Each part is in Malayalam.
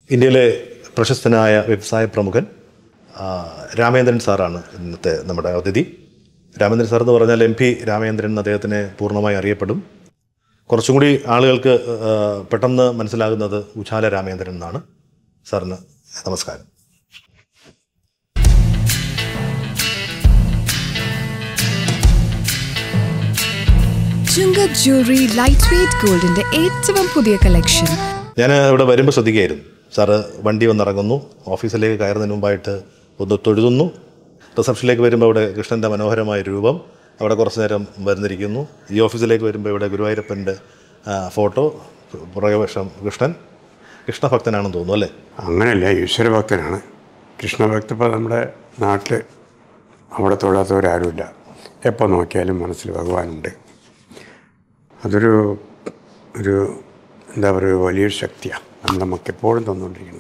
ഇന്ത്യയിലെ പ്രശസ്തനായ വ്യവസായ പ്രമുഖൻ ആ, രാമേന്ദ്രൻ സാറാണ് ഇന്നത്തെ നമ്മുടെ അതിഥി രാമേന്ദ്രൻ സാർ എന്ന് പറഞ്ഞാൽ എം പി രാമേന്ദ്രൻ എന്ന് അദ്ദേഹത്തിനെ പൂർണ്ണമായി അറിയപ്പെടും കുറച്ചും കൂടി ആളുകൾക്ക് ആ, പെട്ടെന്ന് മനസ്സിലാകുന്നത് ഉജാല രാമേന്ദ്രൻ എന്നാണ് സാറിന് നമസ്കാരം ചുങ്കത് ജ്വല്ലറി ലൈറ്റ് വെയ്റ്റ് ഗോൾഡിന്റെ ഏറ്റവും പുതിയ കളക്ഷൻ ഞാൻ ഇവിടെ വരുമ്പോൾ ശ്രദ്ധിക്കുകയായിരുന്നു സാറ് വണ്ടി വന്നിറങ്ങുന്നു ഓഫീസിലേക്ക് കയറുന്നതിന് മുമ്പായിട്ട് ഒന്ന് തൊഴുതുന്നു റിസപ്ഷനിലേക്ക് വരുമ്പോൾ ഇവിടെ കൃഷ്ണൻ്റെ മനോഹരമായ രൂപം അവിടെ കുറച്ച് നേരം വരുന്നിരിക്കുന്നു ഈ ഓഫീസിലേക്ക് വരുമ്പോൾ ഇവിടെ ഗുരുവായൂരപ്പൻ്റെ ആ, ഫോട്ടോ പുറകെ വശം കൃഷ്ണൻ കൃഷ്ണഭക്തനാണെന്ന് തോന്നുന്നു അല്ലേ അങ്ങനെയല്ല ഈശ്വരഭക്തനാണ് കൃഷ്ണഭക്ത ഇപ്പോൾ നമ്മുടെ നാട്ടിൽ അവിടെ തൊഴാത്തവരാരുമില്ല എപ്പോൾ നോക്കിയാലും മനസ്സിൽ ഭഗവാനുണ്ട് അതൊരു ഒരു എന്താ പറയുക വലിയൊരു ശക്തിയാണ് അത് നമുക്ക് എപ്പോഴും തന്നുകൊണ്ടിരിക്കുന്നത്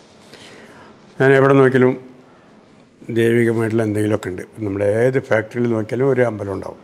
ഞാൻ എവിടെ നോക്കിയാലും ദൈവികമായിട്ടുള്ള എന്തെങ്കിലുമൊക്കെ ഉണ്ട് നമ്മുടെ ഏത് ഫാക്ടറിയിൽ നോക്കിയാലും ഒരു അമ്പലം ഉണ്ടാവും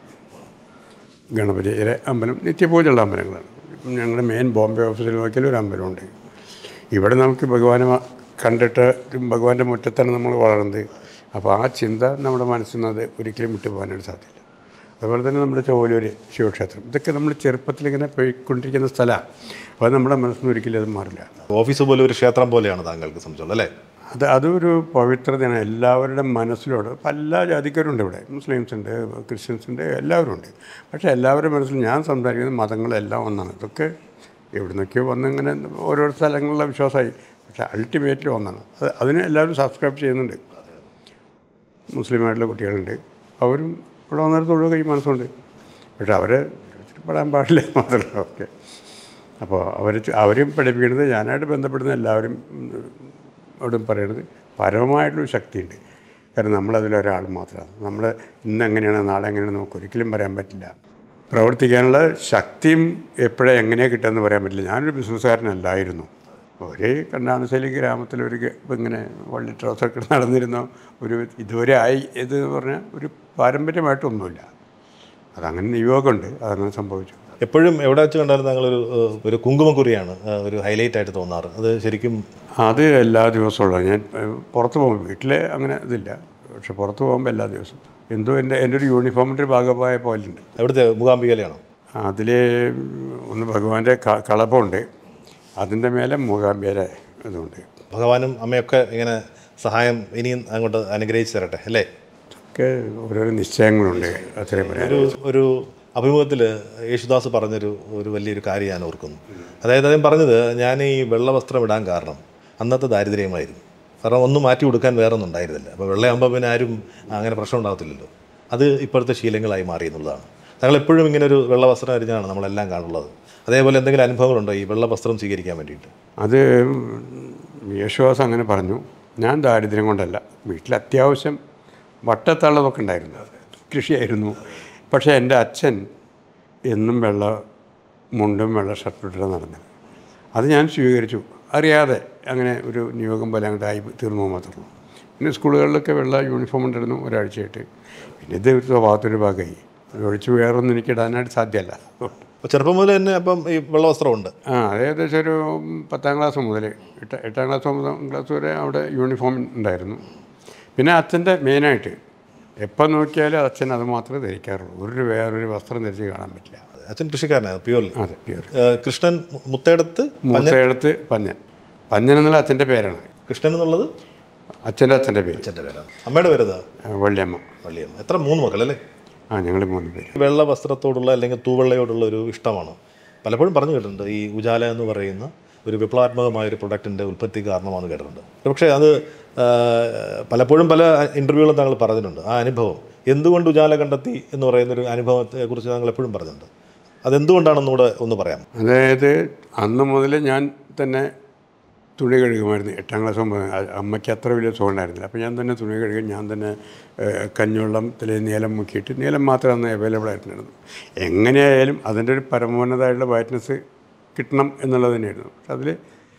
ഗണപതിയുടെ അമ്പലം നിത്യപൂജയുള്ള അമ്പലങ്ങളാണ് ഇപ്പം ഞങ്ങളുടെ മെയിൻ ബോംബെ ഓഫീസിൽ നോക്കിയാലും ഒരു അമ്പലമുണ്ട് ഇവിടെ നമുക്ക് ഭഗവാനെ മ- കണ്ടിട്ട് ഭഗവാന്റെ മുറ്റത്താണ് നമ്മൾ വളർന്നത് അപ്പോൾ ആ ചിന്ത നമ്മുടെ മനസ്സിൽ നിന്ന് അത് ഒരിക്കലും വിട്ടു പോകാനായിട്ട് സാധ്യത അതുപോലെ തന്നെ നമ്മുടെ ചോലൂർ ശിവക്ഷേത്രം ഇതൊക്കെ നമ്മൾ ചെറുപ്പത്തിൽ ഇങ്ങനെ പോയിക്കൊണ്ടിരിക്കുന്ന സ്ഥലമാണ് അപ്പോൾ അത് നമ്മുടെ മനസ്സിൽ നിന്ന് ഒരിക്കലും അത് മാറില്ല ഓഫീസ് പോലെ ഒരു ക്ഷേത്രം പോലെയാണ് താങ്കൾക്ക് സംബന്ധിച്ചുള്ളത് അല്ലേ അത് അതൊരു പവിത്രതയാണ് എല്ലാവരുടെ മനസ്സിലോട് പല ജാതിക്കാരുണ്ട് ഇവിടെ മുസ്ലിംസ് ഉണ്ട് ക്രിസ്ത്യൻസ് ഉണ്ട് എല്ലാവരും ഉണ്ട് പക്ഷേ എല്ലാവരുടെ മനസ്സിൽ ഞാൻ സംസാരിക്കുന്ന മതങ്ങളെല്ലാം ഒന്നാണ് ഇതൊക്കെ എവിടെ നിന്നൊക്കെയോ വന്നിങ്ങനെ ഓരോ സ്ഥലങ്ങളിലെ വിശ്വാസമായി പക്ഷേ അൾട്ടിമേറ്റ്ലി ഒന്നാണ് അത് അതിന് എല്ലാവരും സബ്സ്ക്രൈബ് ചെയ്യുന്നുണ്ട് മുസ്ലിമായിട്ടുള്ള കുട്ടികളുണ്ട് അവരും ഇവിടെ വന്നിട്ട് തൊഴുക ഈ മനസ്സുണ്ട് പക്ഷെ അവരെ പെടാൻ പാടില്ല മാത്രമല്ല ഓക്കെ അപ്പോൾ അവർ അവരും പഠിപ്പിക്കുന്നത് ഞാനായിട്ട് ബന്ധപ്പെടുന്ന എല്ലാവരും അവിടും പറയണത് പരമമായിട്ടുള്ളൊരു ശക്തിയുണ്ട് കാരണം നമ്മളതിലൊരാൾ മാത്രമാണ് നമ്മൾ ഇന്ന് എങ്ങനെയാണ് നാളെ എങ്ങനെയാണ് നമുക്ക് ഒരിക്കലും പറയാൻ പറ്റില്ല പ്രവർത്തിക്കാനുള്ള ശക്തിയും എപ്പോഴാണ് എങ്ങനെയാണ് കിട്ടുകയെന്ന് പറയാൻ പറ്റില്ല ഞാനൊരു ബിസിനസ്സുകാരനല്ലായിരുന്നു ഒരേ കണ്ണാനശൈലി ഗ്രാമത്തിൽ ഒരു ഗ- ഇങ്ങനെ വള്ളി ട്രൗസർക്ക് നടന്നിരുന്ന ഒരു ഇതുവരെ ആയി ഇത് എന്ന് പറഞ്ഞാൽ ഒരു പാരമ്പര്യമായിട്ടൊന്നുമില്ല അതങ്ങനെ നിയോഗമുണ്ട് അതങ്ങനെ സംഭവിച്ചു എപ്പോഴും എവിടെ വെച്ച് കണ്ടാലും താങ്കളൊരു ഏഹ്, ഒരു കുങ്കുമക്കുറിയാണ് ഏഹ്, ഒരു ഹൈലൈറ്റ് ആയിട്ട് തോന്നാറ് അത് ശരിക്കും അത് എല്ലാ ദിവസവും ഉള്ളത് ഞാൻ ഏഹ്, പുറത്ത് പോകുമ്പോൾ വീട്ടിൽ അങ്ങനെ ഇതില്ല പക്ഷെ പുറത്ത് പോകുമ്പോൾ എല്ലാ ദിവസവും എന്തോ എൻ്റെ എൻ്റെ ഒരു യൂണിഫോമിൻ്റെ ഒരു ഭാഗമായ പോലുണ്ട് എവിടുത്തെ മൂകാംബികയിലാണോ അതിൽ ഒന്ന് ഭഗവാന്റെ ക കളഭമുണ്ട് അതിൻ്റെ മേലെ മൂകാംബിയുടെ ഇതുണ്ട് ഭഗവാനും അമ്മയൊക്കെ ഇങ്ങനെ സഹായം ഇനിയും അങ്ങോട്ട് അനുഗ്രഹിച്ചു തരട്ടെ അല്ലേ ഒക്കെ ഓരോരോ നിശ്ചയങ്ങളുണ്ട് അത്രയും പറയാം ഒരു ഒരു അഭിമുഖത്തിൽ യേശുദാസ് പറഞ്ഞൊരു ഒരു വലിയൊരു കാര്യം ഞാൻ ഓർക്കുന്നു അതായത് അദ്ദേഹം പറഞ്ഞത് ഞാൻ ഈ വെള്ള വസ്ത്രം ഇടാൻ കാരണം അന്നത്തെ ദാരിദ്ര്യമായിരുന്നു കാരണം ഒന്നും മാറ്റി കൊടുക്കാൻ വേറെ ഒന്നും ഉണ്ടായിരുന്നില്ല അപ്പോൾ വെള്ളയാകുമ്പോൾ പിന്നെ ആരും അങ്ങനെ പ്രശ്നം ഉണ്ടാകത്തില്ലല്ലോ അത് ഇപ്പോഴത്തെ ശീലങ്ങളായി മാറി എന്നുള്ളതാണ് താങ്കൾ എപ്പോഴും ഇങ്ങനെ ഒരു വെള്ള വസ്ത്രം അരിഞ്ഞാണ് നമ്മളെല്ലാം കാണുള്ളത് അതേപോലെ എന്തെങ്കിലും അനുഭവങ്ങളുണ്ടോ ഈ വെള്ള വസ്ത്രം സ്വീകരിക്കാൻ വേണ്ടിയിട്ട് അത് യേശുദാസ് അങ്ങനെ പറഞ്ഞു ഞാൻ ദാരിദ്ര്യം കൊണ്ടല്ല വീട്ടിൽ അത്യാവശ്യം വട്ടത്തള്ളതൊക്കെ ഉണ്ടായിരുന്നു കൃഷിയായിരുന്നു പക്ഷേ എൻ്റെ അച്ഛൻ എന്നും വെള്ള മുണ്ടും വെള്ള ഷർട്ടും ഇട്ടിട്ട് നടന്നത് അത് ഞാൻ സ്വീകരിച്ചു അറിയാതെ അങ്ങനെ ഒരു നിയോഗം പോലെ അങ്ങോട്ട് ആയി തീർന്നു മാത്രമേ പിന്നെ സ്കൂളുകളിലൊക്കെ വെള്ള യൂണിഫോം ഉണ്ടായിരുന്നു ഒരാഴ്ചയായിട്ട് പിന്നെ ഇത് ഒരു സ്വഭാവത്തിൻ്റെ ഭാഗമായി ഒഴിച്ച് വേറൊന്നും എനിക്ക് ഇടാനായിട്ട് സാധ്യമല്ല അപ്പോൾ ചെറുപ്പം മുതൽ തന്നെ അപ്പം ഈ വെള്ള വസ്ത്രമുണ്ട് ആ അത് ഏകദേശം ഒരു പത്താം ക്ലാസ് മുതൽ എട്ട എട്ടാം ക്ലാസ് ഒമ്പതാം ക്ലാസ് വരെ അവിടെ യൂണിഫോം ഉണ്ടായിരുന്നു പിന്നെ അച്ഛൻ്റെ മെയിനായിട്ട് എപ്പോൾ നോക്കിയാലും അച്ഛൻ അത് മാത്രമേ ധരിക്കാറുള്ളൂ ഒരു വേറൊരു വസ്ത്രം ധരിച്ച് കാണാൻ പറ്റില്ല അച്ഛൻ കൃഷിക്കാരനാണ് പ്യൂർലി അതെ പ്യൂർ കൃഷ്ണൻ മുത്തേടത്ത് മൂത്തയെടുത്ത് പഞ്ഞൻ പഞ്ഞൻ എന്നുള്ള അച്ഛൻ്റെ പേരാണ് കൃഷ്ണൻ എന്നുള്ളത് അച്ഛൻ്റെ അച്ഛൻ്റെ പേര് അച്ഛൻ്റെ പേരാണ് അമ്മയുടെ പേരതാ ആ, വള്ളിയമ്മ വള്ളിയമ്മ എത്ര മൂന്ന് മക്കളല്ലേ ആ ഞങ്ങൾ മൂന്ന് പേര് വെള്ള വസ്ത്രത്തോടുള്ള അല്ലെങ്കിൽ തൂവെള്ളയോടുള്ള ഒരു ഇഷ്ടമാണ് പലപ്പോഴും പറഞ്ഞു കേട്ടിട്ടുണ്ട് ഈ ഉജാല എന്ന് പറയുന്ന ഒരു വിപ്ലവാത്മകമായ ഒരു പ്രൊഡക്റ്റിൻ്റെ ഉൽപ്പത്തി കാരണമാണെന്ന് കേട്ടിട്ടുണ്ട് പക്ഷേ അത് ആ, പലപ്പോഴും പല ഇൻ്റർവ്യൂകളും താങ്കൾ പറഞ്ഞിട്ടുണ്ട് ആ അനുഭവം എന്തുകൊണ്ട് ഉജാല കണ്ടെത്തി എന്ന് പറയുന്നൊരു അനുഭവത്തെക്കുറിച്ച് താങ്കൾ എപ്പോഴും പറഞ്ഞിട്ടുണ്ട് അതെന്തുകൊണ്ടാണെന്ന് കൂടെ ഒന്ന് പറയാം അതായത് അന്ന് മുതൽ ഞാൻ തന്നെ തുണി കഴുകുമായിരുന്നു എട്ടാം ക്ലാസ് മുമ്പ് അമ്മയ്ക്ക് അത്ര വലിയ സുഖം ഉണ്ടായിരുന്നില്ല അപ്പോൾ ഞാൻ തന്നെ തുണി കഴുകും ഞാൻ തന്നെ ഏഹ്, കഞ്ഞിവെള്ളത്തിൽ നീലം മുക്കിയിട്ട് നീലം മാത്രം അന്ന് അവൈലബിൾ ആയിട്ടുണ്ടായിരുന്നു എങ്ങനെയായാലും അതിൻ്റെ ഒരു പരമോന്നതമായിട്ടുള്ള വൈറ്റ്നസ് കിട്ടണം എന്നുള്ളത് തന്നെയായിരുന്നു പക്ഷെ അതിൽ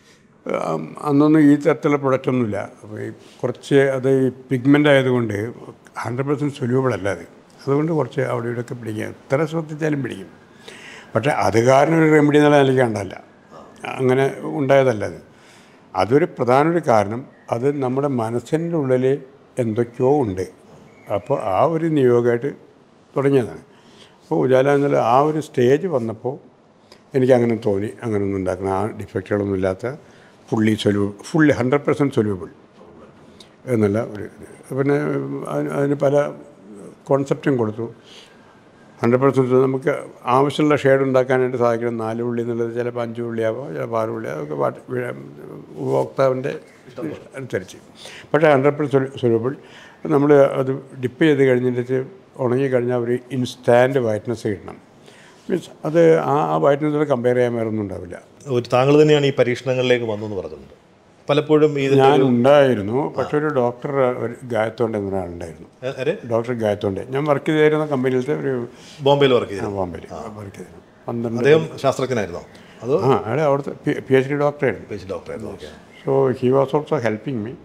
അന്നൊന്നും ഈ തരത്തിലുള്ള പ്രൊഡക്റ്റ് ഒന്നുമില്ല അപ്പോൾ ഈ കുറച്ച് അത് ഈ പിഗ്മെൻ്റ് ആയതുകൊണ്ട് ഹൺഡ്രഡ് പെർസെൻറ്റ് സൊല്യൂബിൾ അല്ല അത് അതുകൊണ്ട് കുറച്ച് അവിടെ ഇവിടെയൊക്കെ പിടിക്കും എത്ര ശ്രദ്ധിച്ചാലും പിടിക്കും പക്ഷേ അത് കാരണം ഒരു റെമഡി എന്നുള്ള നിലയ്ക്ക് കണ്ടല്ല അങ്ങനെ ഉണ്ടായതല്ല അത് അതൊരു പ്രധാന ഒരു കാരണം അത് നമ്മുടെ മനസ്സിൻ്റെ ഉള്ളിൽ എന്തൊക്കെയോ ഉണ്ട് അപ്പോൾ ആ ഒരു നിയോഗമായിട്ട് തുടങ്ങിയതാണ് അപ്പോൾ ഉജാല എന്നുള്ള ആ ഒരു സ്റ്റേജ് വന്നപ്പോൾ എനിക്ക് അങ്ങനെ തോന്നി അങ്ങനെ ഒന്നും ഉണ്ടാക്കണം ആ ഡിഫക്റ്റുകളൊന്നും ഇല്ലാത്ത fully soluble fully hundred percent soluble എന്നുള്ള ഒരു ഇത് പിന്നെ അതിന് അതിന് പല കോൺസെപ്റ്റും കൊടുത്തു ഹൺഡ്രഡ് പെർസെൻറ്റ് നമുക്ക് ആവശ്യമുള്ള ഷെയ്ഡ് ഉണ്ടാക്കാനായിട്ട് സാധിക്കണം നാല് ഉള്ളി എന്നുള്ളത് ചിലപ്പോൾ അഞ്ച് ഉള്ളിയാവാം ചിലപ്പോൾ ആറ് ഉള്ളി അതൊക്കെ വാട്ട് വീഴ- ഉപഭോക്താവിൻ്റെ അനുസരിച്ച് പക്ഷേ ഹൺഡ്രഡ് പെർസെൻറ്റ് സൊല്യൂബിൾ നമ്മൾ അത് ഡിപ്പ് ചെയ്ത് കഴിഞ്ഞിട്ട് ഉണങ്ങി കഴിഞ്ഞാൽ ഒരു ഇൻസ്റ്റാൻറ്റ് വൈറ്റ്നസ് കിട്ടണം മീൻസ് അത് ആ ആ വൈറ്റ്നസിൽ കമ്പയർ ചെയ്യാൻ വേറെ ഒന്നും ഉണ്ടാവില്ല ഒരു താങ്കൾ തന്നെയാണ് ഈ പരീക്ഷണങ്ങളിലേക്ക് വന്നു എന്ന് പറഞ്ഞിട്ടുണ്ട് പലപ്പോഴും ഇത് ഞാൻ ഉണ്ടായിരുന്നു പക്ഷേ ഒരു ഡോക്ടർ ഒരു ഗായത്തോണ്ട് എന്നൊരാളുണ്ടായിരുന്നു അരെ ഡോക്ടർ ഗായത്തോണ്ട് ഞാൻ വർക്ക് ചെയ്തിരുന്ന കമ്പനിയിലത്തെ ഒരു ബോംബെയിൽ വർക്ക് ചെയ്തു ബോംബെയിൽ വർക്ക് ചെയ്തിരുന്നു പന്ത്രണ്ട് അദ്ദേഹം ശാസ്ത്രജ്ഞനായിരുന്നോ അതോ ആ അയാൾ അവിടുത്തെ പി എച്ച് ഡി ഡോക്ടറായിരുന്നു പേജ് ഡോക്ടറായിരുന്നു okay so he was also helping me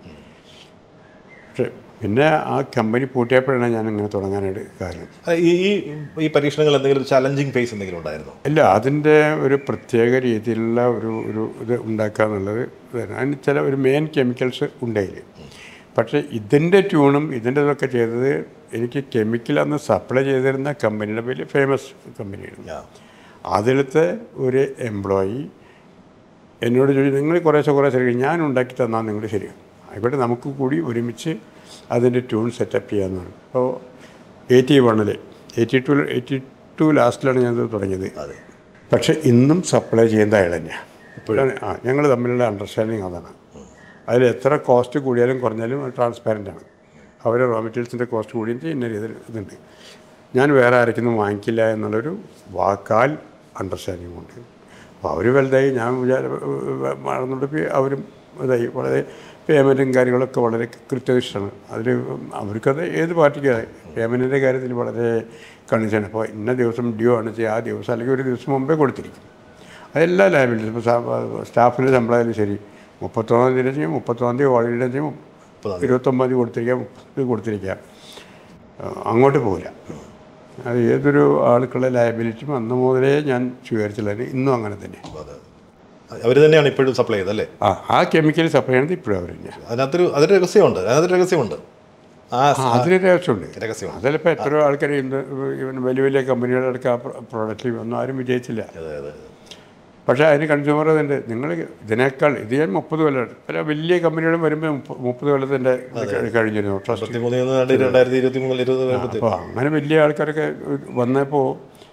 പക്ഷേ പിന്നെ ആ കമ്പനി പൂട്ടിയപ്പോഴാണ് ഞാൻ ഇങ്ങനെ തുടങ്ങാനായിട്ട് കാരണം ഈ ഈ ഈ പരീക്ഷണങ്ങൾ എന്തെങ്കിലും ചലഞ്ചിങ് ഫേസ് എന്തെങ്കിലും ഉണ്ടായിരുന്നോ ഇല്ല അതിൻ്റെ ഒരു പ്രത്യേക രീതിയിലുള്ള ഒരു ഒരു ഇത് ഉണ്ടാക്കുക എന്നുള്ളത് ഇതാണ്. അതിന് ചില ഒരു മെയിൻ കെമിക്കൽസ് ഉണ്ടായില്ല പക്ഷേ ഇതിൻ്റെ ട്യൂണും ഇതിൻ്റെ ഇതൊക്കെ ചെയ്തത് എനിക്ക് കെമിക്കൽ അന്ന് സപ്ലൈ ചെയ്തിരുന്ന കമ്പനിയുടെ വലിയ ഫേമസ് കമ്പനിയായിരുന്നു അതിലത്തെ ഒരു എംപ്ലോയി എന്നോട് ചോദിച്ചു നിങ്ങൾ കുറേശ്ശെ കുറേശ്ശെ കഴിയും ഞാൻ ഉണ്ടാക്കി തന്നാൽ നിങ്ങൾ ശരിയാണ് ആയിക്കോട്ടെ നമുക്ക് കൂടി ഒരുമിച്ച് അതിൻ്റെ ട്യൂൺ സെറ്റപ്പ് ചെയ്യാമെന്ന് പറഞ്ഞു അപ്പോൾ എയ്റ്റി വണ്ണിൽ എയ്റ്റി ടു എയ്റ്റി ടു ലാസ്റ്റിലാണ് ഞാനത് തുടങ്ങിയത് അതെ പക്ഷേ ഇന്നും സപ്ലൈ ചെയ്യുന്ന അയാൾ തന്നെയാണ് ഇപ്പോഴാണ് ആ ഞങ്ങൾ തമ്മിലുള്ള അണ്ടർസ്റ്റാൻഡിങ് അതാണ് അതിൽ എത്ര കോസ്റ്റ് കൂടിയാലും കുറഞ്ഞാലും ട്രാൻസ്പാരൻ്റ് ആണ് അവർ റോ മെറ്റീരിയൽസിൻ്റെ കോസ്റ്റ് കൂടിയിട്ട് ഇന്ന രീതിയിൽ ഇതുണ്ട് ഞാൻ വേറെ ആർക്കൊന്നും വാങ്ങിക്കില്ല എന്നുള്ളൊരു വാക്കാൽ അണ്ടർസ്റ്റാൻഡിങ് ഉണ്ട് അപ്പോൾ അവർ വലുതായി ഞാൻ വിചാര വളർന്നുകൊണ്ട് അവരും ഇതായി വളരെ പേയ്മെൻറ്റും കാര്യങ്ങളൊക്കെ വളരെ കൃത്യനിഷ്ഠമാണ് അതിൽ അവർക്കത് ഏത് പാർട്ടിക്കും പേയ്മെൻറ്റിൻ്റെ കാര്യത്തിൽ വളരെ കണ്ടീഷനാണ് അപ്പോൾ ഇന്ന ദിവസം ഡ്യൂ ആണ് ചെയ്യുക ആ ദിവസം അല്ലെങ്കിൽ ഒരു ദിവസം മുമ്പേ കൊടുത്തിരിക്കും അതെല്ലാ ലയബിലിറ്റീസ് ഇപ്പോൾ സ്റ്റാഫിൻ്റെ ശമ്പളമായാലും ശരി മുപ്പത്തൊന്നാം തീയതി ചെയ്യും മുപ്പത്തൊന്നാം തീയതി ഹോളിഡേ ചെയ്യും മുപ്പതാം ഇരുപത്തൊമ്പത് തീയതി കൊടുത്തിരിക്കുക മുപ്പത് കൊടുത്തിരിക്കുക ആ, അങ്ങോട്ട് പോകില്ല അത് ഏതൊരു ആൾക്കുള്ള ലയബിലിറ്റിയും അന്ന് മുതലേ ഞാൻ സ്വീകരിച്ചില്ല ഇന്നും അങ്ങനെ തന്നെ അതെ അവർ തന്നെയാണ് ഇപ്പോഴും സപ്ലൈ ചെയ്തത് അല്ലേ ആ ആ കെമിക്കൽ സപ്ലൈ ചെയ്യുന്നത് ഇപ്പോഴും അവർ തന്നെയാണ് അതിനകത്തൊരു അതൊരു രഹസ്യമുണ്ട് അതിനകത്തൊരു രഹസ്യമുണ്ട് ആ ആ, അതിന് രഹസ്യമുണ്ട് രഹസ്യമുണ്ട് അതിലിപ്പോൾ എത്രയോ ആൾക്കാർ ഇന്ന് ഇവൻ വലിയ വലിയ കമ്പനികളുടെ അടുക്ക ആ പ്രോഡക്റ്റിൽ ഒന്നും ആരും വിജയിച്ചില്ല അതെ അതെ പക്ഷേ അതിന് കൺസ്യൂമർ അതുണ്ട് നിങ്ങൾ ഇതിനേക്കാൾ ഇത് ഞാൻ മുപ്പത് കൊല്ലം പല വലിയ കമ്പനികളും വരുമ്പോൾ മുപ്പ- മുപ്പത് കൊല്ലത്തിൻ്റെ കഴിഞ്ഞിരുന്നു ട്രസ്റ്റ് ഇരുപത്തിമൂന്ന് രണ്ടായിരത്തി ഇരുപത്തി മൂന്നിൽ ഇരുപത് വരുമ്പോഴത്തേക്ക് അപ്പോൾ അങ്ങനെ വലിയ ആൾക്കാരൊക്കെ വന്നപ്പോൾ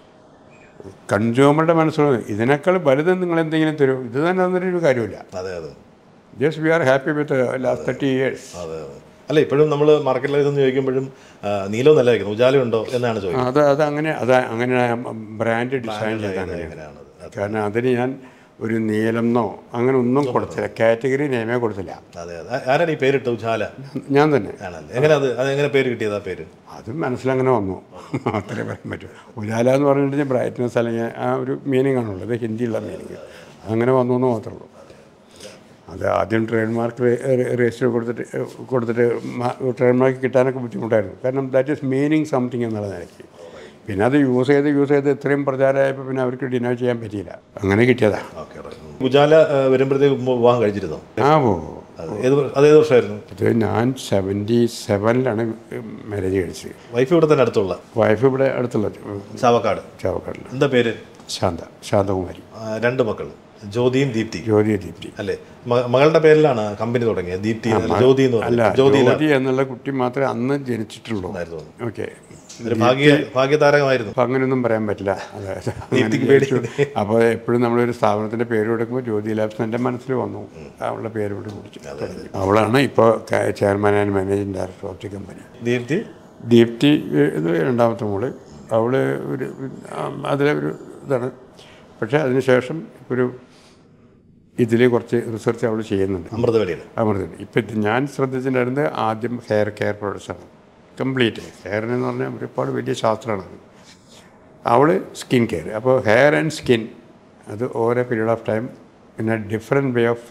കൺസ്യൂമറുടെ മനസ്സിൽ ഇതിനേക്കാൾ വലുത് നിങ്ങൾ എന്തെങ്കിലും തരും ഇത് തന്നെ അന്നൊരു കാര്യമില്ല അതെ അതെ just we are happy with last thirty years അതെ അതെ അല്ല ഇപ്പോഴും നമ്മൾ മാർക്കറ്റിൽ ഇതെന്ന് ചോദിക്കുമ്പോഴും ആ, നീലം നല്ല വയ്ക്കുന്നു ഉജാല ഉണ്ടോ എന്നാണ് ചോദിക്കുന്നത് അത് അത് അങ്ങനെ അത് അങ്ങനെ ബ്രാൻഡ് ഡിസൈൻ ചെയ്ത് അങ്ങനെയാണ് എങ്ങനെയാണ് അത്? കാരണം അതിന് ഞാൻ ഒരു നീലമെന്നോ അങ്ങനെ ഒന്നും കൊടുത്തില്ല കാറ്റഗറി നെയമേ കൊടുത്തില്ല അതെ അതെ ആ- ആരാണ് ഈ പേരിട്ട് ഉജാല ഞാൻ തന്നെ ആണല്ലേ എങ്ങനെ അത് അത് എങ്ങനെ പേര് കിട്ടിയത് ആ പേര് അത് മനസ്സിലങ്ങനെ വന്നു അത്രേ പറയാൻ പറ്റൂ ഉജാല എന്ന് പറഞ്ഞിട്ട് ബ്രൈറ്റ്നസ് അല്ലെങ്കിൽ ആ ഒരു മീനിങ് ആണുള്ളത് ഇത് ഹിന്ദിയുള്ള മീനിങ് അങ്ങനെ വന്നു എന്ന് മാത്രമേ ഉള്ളൂ അത് ആദ്യം ട്രേഡ് മാർക്ക് രജിസ്റ്റർ കൊടുത്തിട്ട് ഏഹ്, കൊടുത്തിട്ട് ട്രേഡ് മാർക്ക് കിട്ടാനൊക്കെ ബുദ്ധിമുട്ടായിരുന്നു കാരണം ദാറ്റ് ഈസ് മീനിങ് സംതിങ് എന്നുള്ള നിലയ്ക്ക് പിന്നെ അത് യൂസ് ചെയ്ത് യൂസ് ചെയ്ത് ഇത്രയും പ്രചാരമായപ്പോൾ പിന്നെ അവർക്ക് ഡിനോ ചെയ്യാൻ പറ്റിയില്ല അങ്ങനെ കിട്ടിയതാ ഓക്കെ ഉജാല ആ, വരുമ്പോഴത്തേക്ക് മുമ്പ് വിവാഹം കഴിച്ചിരുന്നോ ആ ഓ അത് ഏത് വർ- അത് ഏത് വർഷമായിരുന്നു ഇത് ഞാൻ സെവൻറ്റി സെവനിലാണ് മാരേജ് കഴിച്ചത് വൈഫ് ഇവിടെ തന്നെ അടുത്തുള്ള വൈഫ് ഇവിടെ അടുത്തുള്ള ചാവക്കാട് ചാവക്കാടിൽ എന്താ പേര് ശാന്ത ശാന്തകുമാരി ആ, രണ്ട് മക്കൾ ജ്യോതിയും ദീപ്തി ജ്യോതി ദീപ്തി അല്ലേ മ- മകളുടെ പേരിലാണ് കമ്പനി തുടങ്ങിയത് ദീപ്തി എന്നല്ല, ജ്യോതി എന്ന് അല്ല പറയുന്നത് ജ്യോതി ജ്യോതി എന്നുള്ള കുട്ടി മാത്രമേ അന്ന് ജനിച്ചിട്ടുള്ളൂ എന്നായിരുന്നു ഓക്കെ ഒരു ഭാഗ്യ ഭാഗ്യതാരകമായിരുന്നു അപ്പം അങ്ങനെയൊന്നും പറയാൻ പറ്റില്ല അതായത് അങ്ങനെ ജനിച്ചു. അപ്പോൾ എപ്പോഴും നമ്മളൊരു സ്ഥാപനത്തിൻ്റെ പേര് കൊടുക്കുമ്പോൾ ജ്യോതി ലാബ്സ് എൻ്റെ മനസ്സിൽ വന്നു അവളുടെ പേര് കൂടി കുടിച്ചു അവളാണ് ഇപ്പോൾ chairman and managing director of the company Deepthi Deepthi ഏഹ്, ഇത് രണ്ടാമത്തെ മോള് അവൾ ഒരു ആ, അതിലെ ഒരു ഇതാണ് പക്ഷേ അതിനുശേഷം ഒരു ഇതിൽ കുറച്ച് റിസർച്ച് അവൾ ചെയ്യുന്നുണ്ട് അമൃതവടിയിൽ അമൃതൻ ഇപ്പം ഇത് ഞാൻ ശ്രദ്ധിച്ചിട്ടുണ്ടായിരുന്നത് ആദ്യം ഹെയർ കെയർ പ്രോഡക്ട്സാണ് കംപ്ലീറ്റ് ഹെയറിനെന്ന് പറഞ്ഞാൽ ഒരുപാട് വലിയ ശാസ്ത്രമാണ് അത് അവൾ സ്കിൻ കെയർ അപ്പോൾ ഹെയർ ആൻഡ് സ്കിൻ അത് ഓരോ period of time in a different way of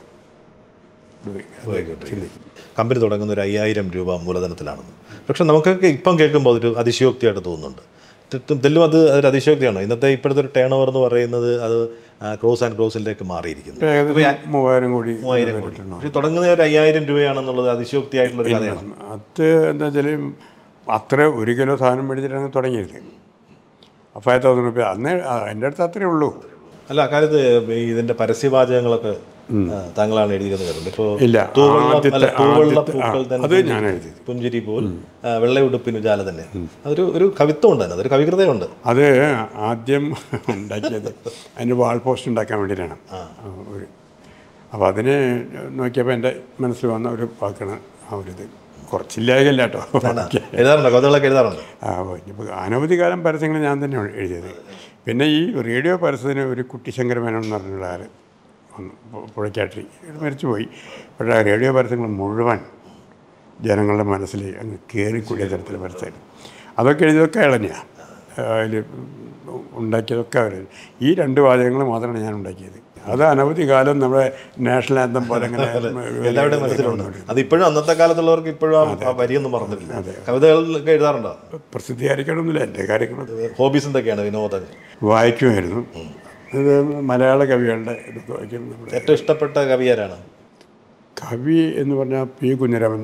ചിന്തിക്കും കമ്പനി തുടങ്ങുന്ന ഒരു അയ്യായിരം രൂപ മൂലധനത്തിലാണെന്ന് പക്ഷെ നമുക്കൊക്കെ ഇപ്പം കേൾക്കുമ്പോൾ അതൊരു അതിശയോക്തിയായിട്ട് തോന്നുന്നുണ്ട് തെറ്റും തെല്ലും അത് അതൊരു അതിശയോക്തിയാണോ ഇന്നത്തെ ഇപ്പോഴത്തെ ഒരു ടേൺ ഓവർ എന്ന് പറയുന്നത് അത് ക്രോസ് ആൻഡ് ക്രോസിലേക്ക് മാറിയിരിക്കുന്നു ഇപ്പം ഏകദേശം മൂവായിരം കോടി മൂവായിരം കോടി പക്ഷേ തുടങ്ങുന്ന ഒരു അയ്യായിരം രൂപയാണെന്നുള്ളത് അതിശയോക്തിയായിട്ടുള്ള ഒരു കഥയാണ് അത് എന്താ വെച്ചാൽ അത്ര ഒരു കിലോ സാധനം മേടിച്ചിട്ടാണ് തുടങ്ങിയത് ഫൈവ് തൗസൻഡ് റുപ്യ അന്ന് ആ, എൻ്റെ അടുത്ത് അത്രേ ഉള്ളൂ അല്ല അക്കാലത്ത് ഈ ഇതിന്റെ പരസ്യവാചകങ്ങളൊക്കെ ആ, താങ്കളാണ് എഴുതിയിരുന്നത് കേട്ടോ ഇപ്പോൾ ഇല്ല, തൂവെള്ള ആദ്യത്തെ- അല്ല, തൂവെള്ള ആദ്യത്തെ- പൂക്കൾ ആ, തന്നെ അത് ഞാൻ എഴുതിയത്. പുഞ്ചിരി പോൽ ആ, വെള്ളയുടുപ്പിന് ജാല തന്നെ അതൊരു ഒരു കവിത്വം ഉണ്ട് അതിനകത്ത് ഒരു കവികൃതയുണ്ട് അത് ആദ്യം ഉണ്ടാക്കിയത് അതിന് വാൾ പോസ്റ്റ് ഉണ്ടാക്കാൻ വേണ്ടിയിട്ടാണ് ആ, ഒരു അപ്പോൾ അതിന് നോക്കിയപ്പോൾ എൻ്റെ മനസ്സിൽ വന്ന ഒരു വാക്കാണ് ആ ഒരു ഇത് കുറച്ചില്ലായകല്ല കേട്ടോ എഴുതാറുണ്ടോ കവിതകളൊക്കെ എഴുതാറുണ്ട് ആ, ഇപ്പോൾ അനവധി കാലം പരസ്യങ്ങൾ ഞാൻ തന്നെ എഴുതിയത് പിന്നെ ഈ റേഡിയോ പരസ്യത്തിന് ഒരു കുട്ടി ശങ്കരമേനോൻ എന്ന് പറഞ്ഞുള്ള ആൾ വന്നു പു- പുഴയ്ക്കാട്ടി മരിച്ചുപോയി പക്ഷേ ആ റേഡിയോ പരസ്യങ്ങൾ മുഴുവൻ ജനങ്ങളുടെ മനസ്സിൽ അങ്ങ് കയറിക്കൂടിയ തരത്തിൽ പരസ്യം അതൊക്കെ എഴുതിയതൊക്കെ അയാൾ തന്നെയാണ് അതിൽ ഉണ്ടാക്കിയതൊക്കെ അവർ ഈ രണ്ട് വാചകങ്ങൾ മാത്രമാണ് ഞാൻ ഉണ്ടാക്കിയത് അത് അനവധി കാലം നമ്മുടെ നാഷണൽ ആന്തം പോലെ അങ്ങനെ എല്ലാവരുടെയും മനസ്സിലുണ്ട് അത് ഇപ്പോഴും അന്നത്തെ കാലത്തുള്ളവർക്ക് ഇപ്പോഴും ആ- ആ വരിയൊന്നും മറന്നിട്ടില്ല കവിതകളൊക്കെ എഴുതാറുണ്ടോ പ്രസിദ്ധീകരിക്കണമെന്നില്ല എൻ്റെ കാര്യങ്ങൾ ഹോബീസ് എന്തൊക്കെയാണ് വിനോദങ്ങൾ വായിക്കുമായിരുന്നു ഇത് മലയാള കവികളുടെ ഇതൊക്കെ വായിക്കും നമ്മുടെ ഏറ്റവും ഇഷ്ടപ്പെട്ട കവി ആരാണ് കവി എന്ന് പറഞ്ഞാൽ പി കുഞ്ഞിരാമൻ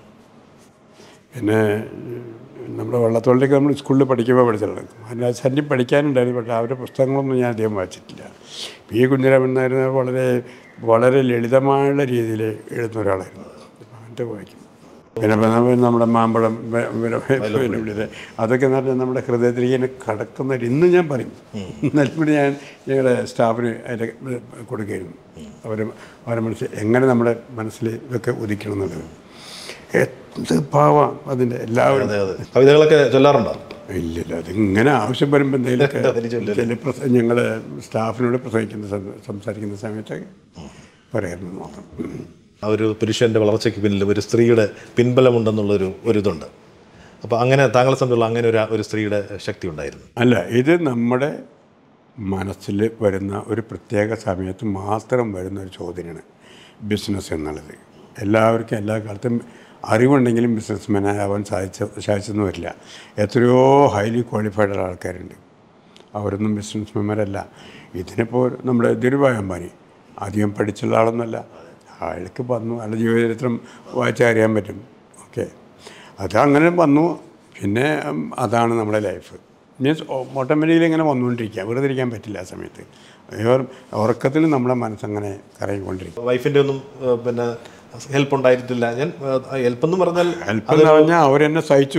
പിന്നെ നമ്മുടെ വള്ളത്തോളിലേക്ക് നമ്മൾ സ്കൂളിൽ പഠിക്കുമ്പോൾ പഠിച്ചിട്ടുണ്ട് അതിന് ശല്യം പഠിക്കാനുണ്ടായിരുന്നു പക്ഷേ അവരുടെ പുസ്തകങ്ങളൊന്നും ഞാൻ അധികം വായിച്ചിട്ടില്ല പി കുഞ്ഞിരാമൻ എന്നായിരുന്ന വളരെ വളരെ ലളിതമായുള്ള രീതിയിൽ എഴുതുന്ന ഒരാളായിരുന്നു അവൻ്റെ വായിക്കും പിന്നെ ഇപ്പം നമ്മ- നമ്മുടെ മാമ്പഴം വെ- വെ- പിന്നെ ഇവിടെ അതൊക്കെ എന്ന് പറഞ്ഞാൽ നമ്മുടെ ഹൃദയത്തിലേക്ക് ഇങ്ങനെ കടക്കുന്ന ഒരു- ഇന്ന് ഞാൻ പറയും നൽകുമ്പോൾ ഞാൻ ഞങ്ങളുടെ സ്റ്റാഫിന് അതിൻ്റെ കൊടുക്കുകയായിരുന്നു അവർ അവരെ മനസ്സിൽ എങ്ങനെ നമ്മുടെ മനസ്സിൽ ഇതൊക്കെ ഉദിക്കണം എന്നുള്ളത് എന്ത് ഭാവം അതിൻ്റെ എല്ലാവരും അതെ അതെ കവിതകളൊക്കെ ചൊല്ലാറുണ്ടോ ഇല്ലില്ല അതിങ്ങനെ ആവശ്യം വരുമ്പോൾ എന്തെങ്കിലുമൊക്കെ അതിന് ചൊല്ലല്. ചില പ്രസ ഞങ്ങൾ സ്റ്റാഫിനോട് പ്രസംഗിക്കുന്ന സം- സംസാരിക്കുന്ന സമയത്ത് പറയാറുണ്ട് മാത്രം ആ ഒരു പുരുഷൻ്റെ വളർച്ചയ്ക്ക് പിന്നിൽ ഒരു സ്ത്രീയുടെ പിൻബലമുണ്ടെന്നുള്ളൊരു ഒരു ഇതുണ്ട് അപ്പോൾ അങ്ങനെ താങ്കളെ സംബന്ധിച്ചുള്ള അങ്ങനെ ഒരു ഒരു സ്ത്രീയുടെ ശക്തി ഉണ്ടായിരുന്നു അല്ല ഇത് നമ്മുടെ മനസ്സിൽ വരുന്ന ഒരു പ്രത്യേക സമയത്ത് മാത്രം വരുന്ന ഒരു ചോദ്യമാണ് ബിസിനസ് എന്നുള്ളത് എല്ലാവർക്കും എല്ലാ കാലത്തും അറിവുണ്ടെങ്കിലും ബിസിനസ് ആവാൻ സാധിച്ച സാധിച്ചെന്ന് വരില്ല എത്രയോ ഹൈലി ക്വാളിഫൈഡ് ആൾക്കാരുണ്ട് അവരൊന്നും ബിസിനസ്മാൻമാരല്ല ഇതിനിപ്പോൾ നമ്മുടെ ധീരുഭായ് അംബാനി അധികം പഠിച്ചുള്ള ആളൊന്നുമല്ല അയാൾക്ക് വന്നു അയാളുടെ ജീവചരിത്രം വായിച്ചാൽ അറിയാൻ പറ്റും ഓക്കെ അതങ്ങനെ വന്നു പിന്നെ ഉം, അതാണ് നമ്മുടെ ലൈഫ് മീൻസ് ഓട്ടോമാറ്റിക്കലി ഇങ്ങനെ വന്നുകൊണ്ടിരിക്കുക വെറുതെ ഇരിക്കാൻ പറ്റില്ല ആ സമയത്ത് ഇവർ ഉറക്കത്തിൽ നമ്മുടെ മനസ്സങ്ങനെ കറങ്ങിക്കൊണ്ടിരിക്കും വൈഫിൻ്റെ ഒന്നും ഏഹ്, പിന്നെ ഹെൽപ്പ് ഉണ്ടായിട്ടില്ല ഞാൻ ഹെൽപ്പ് എന്ന് പറഞ്ഞാൽ ഹെൽപ്പ് എന്ന് പറഞ്ഞാൽ അവരെന്നെ സഹിച്ചു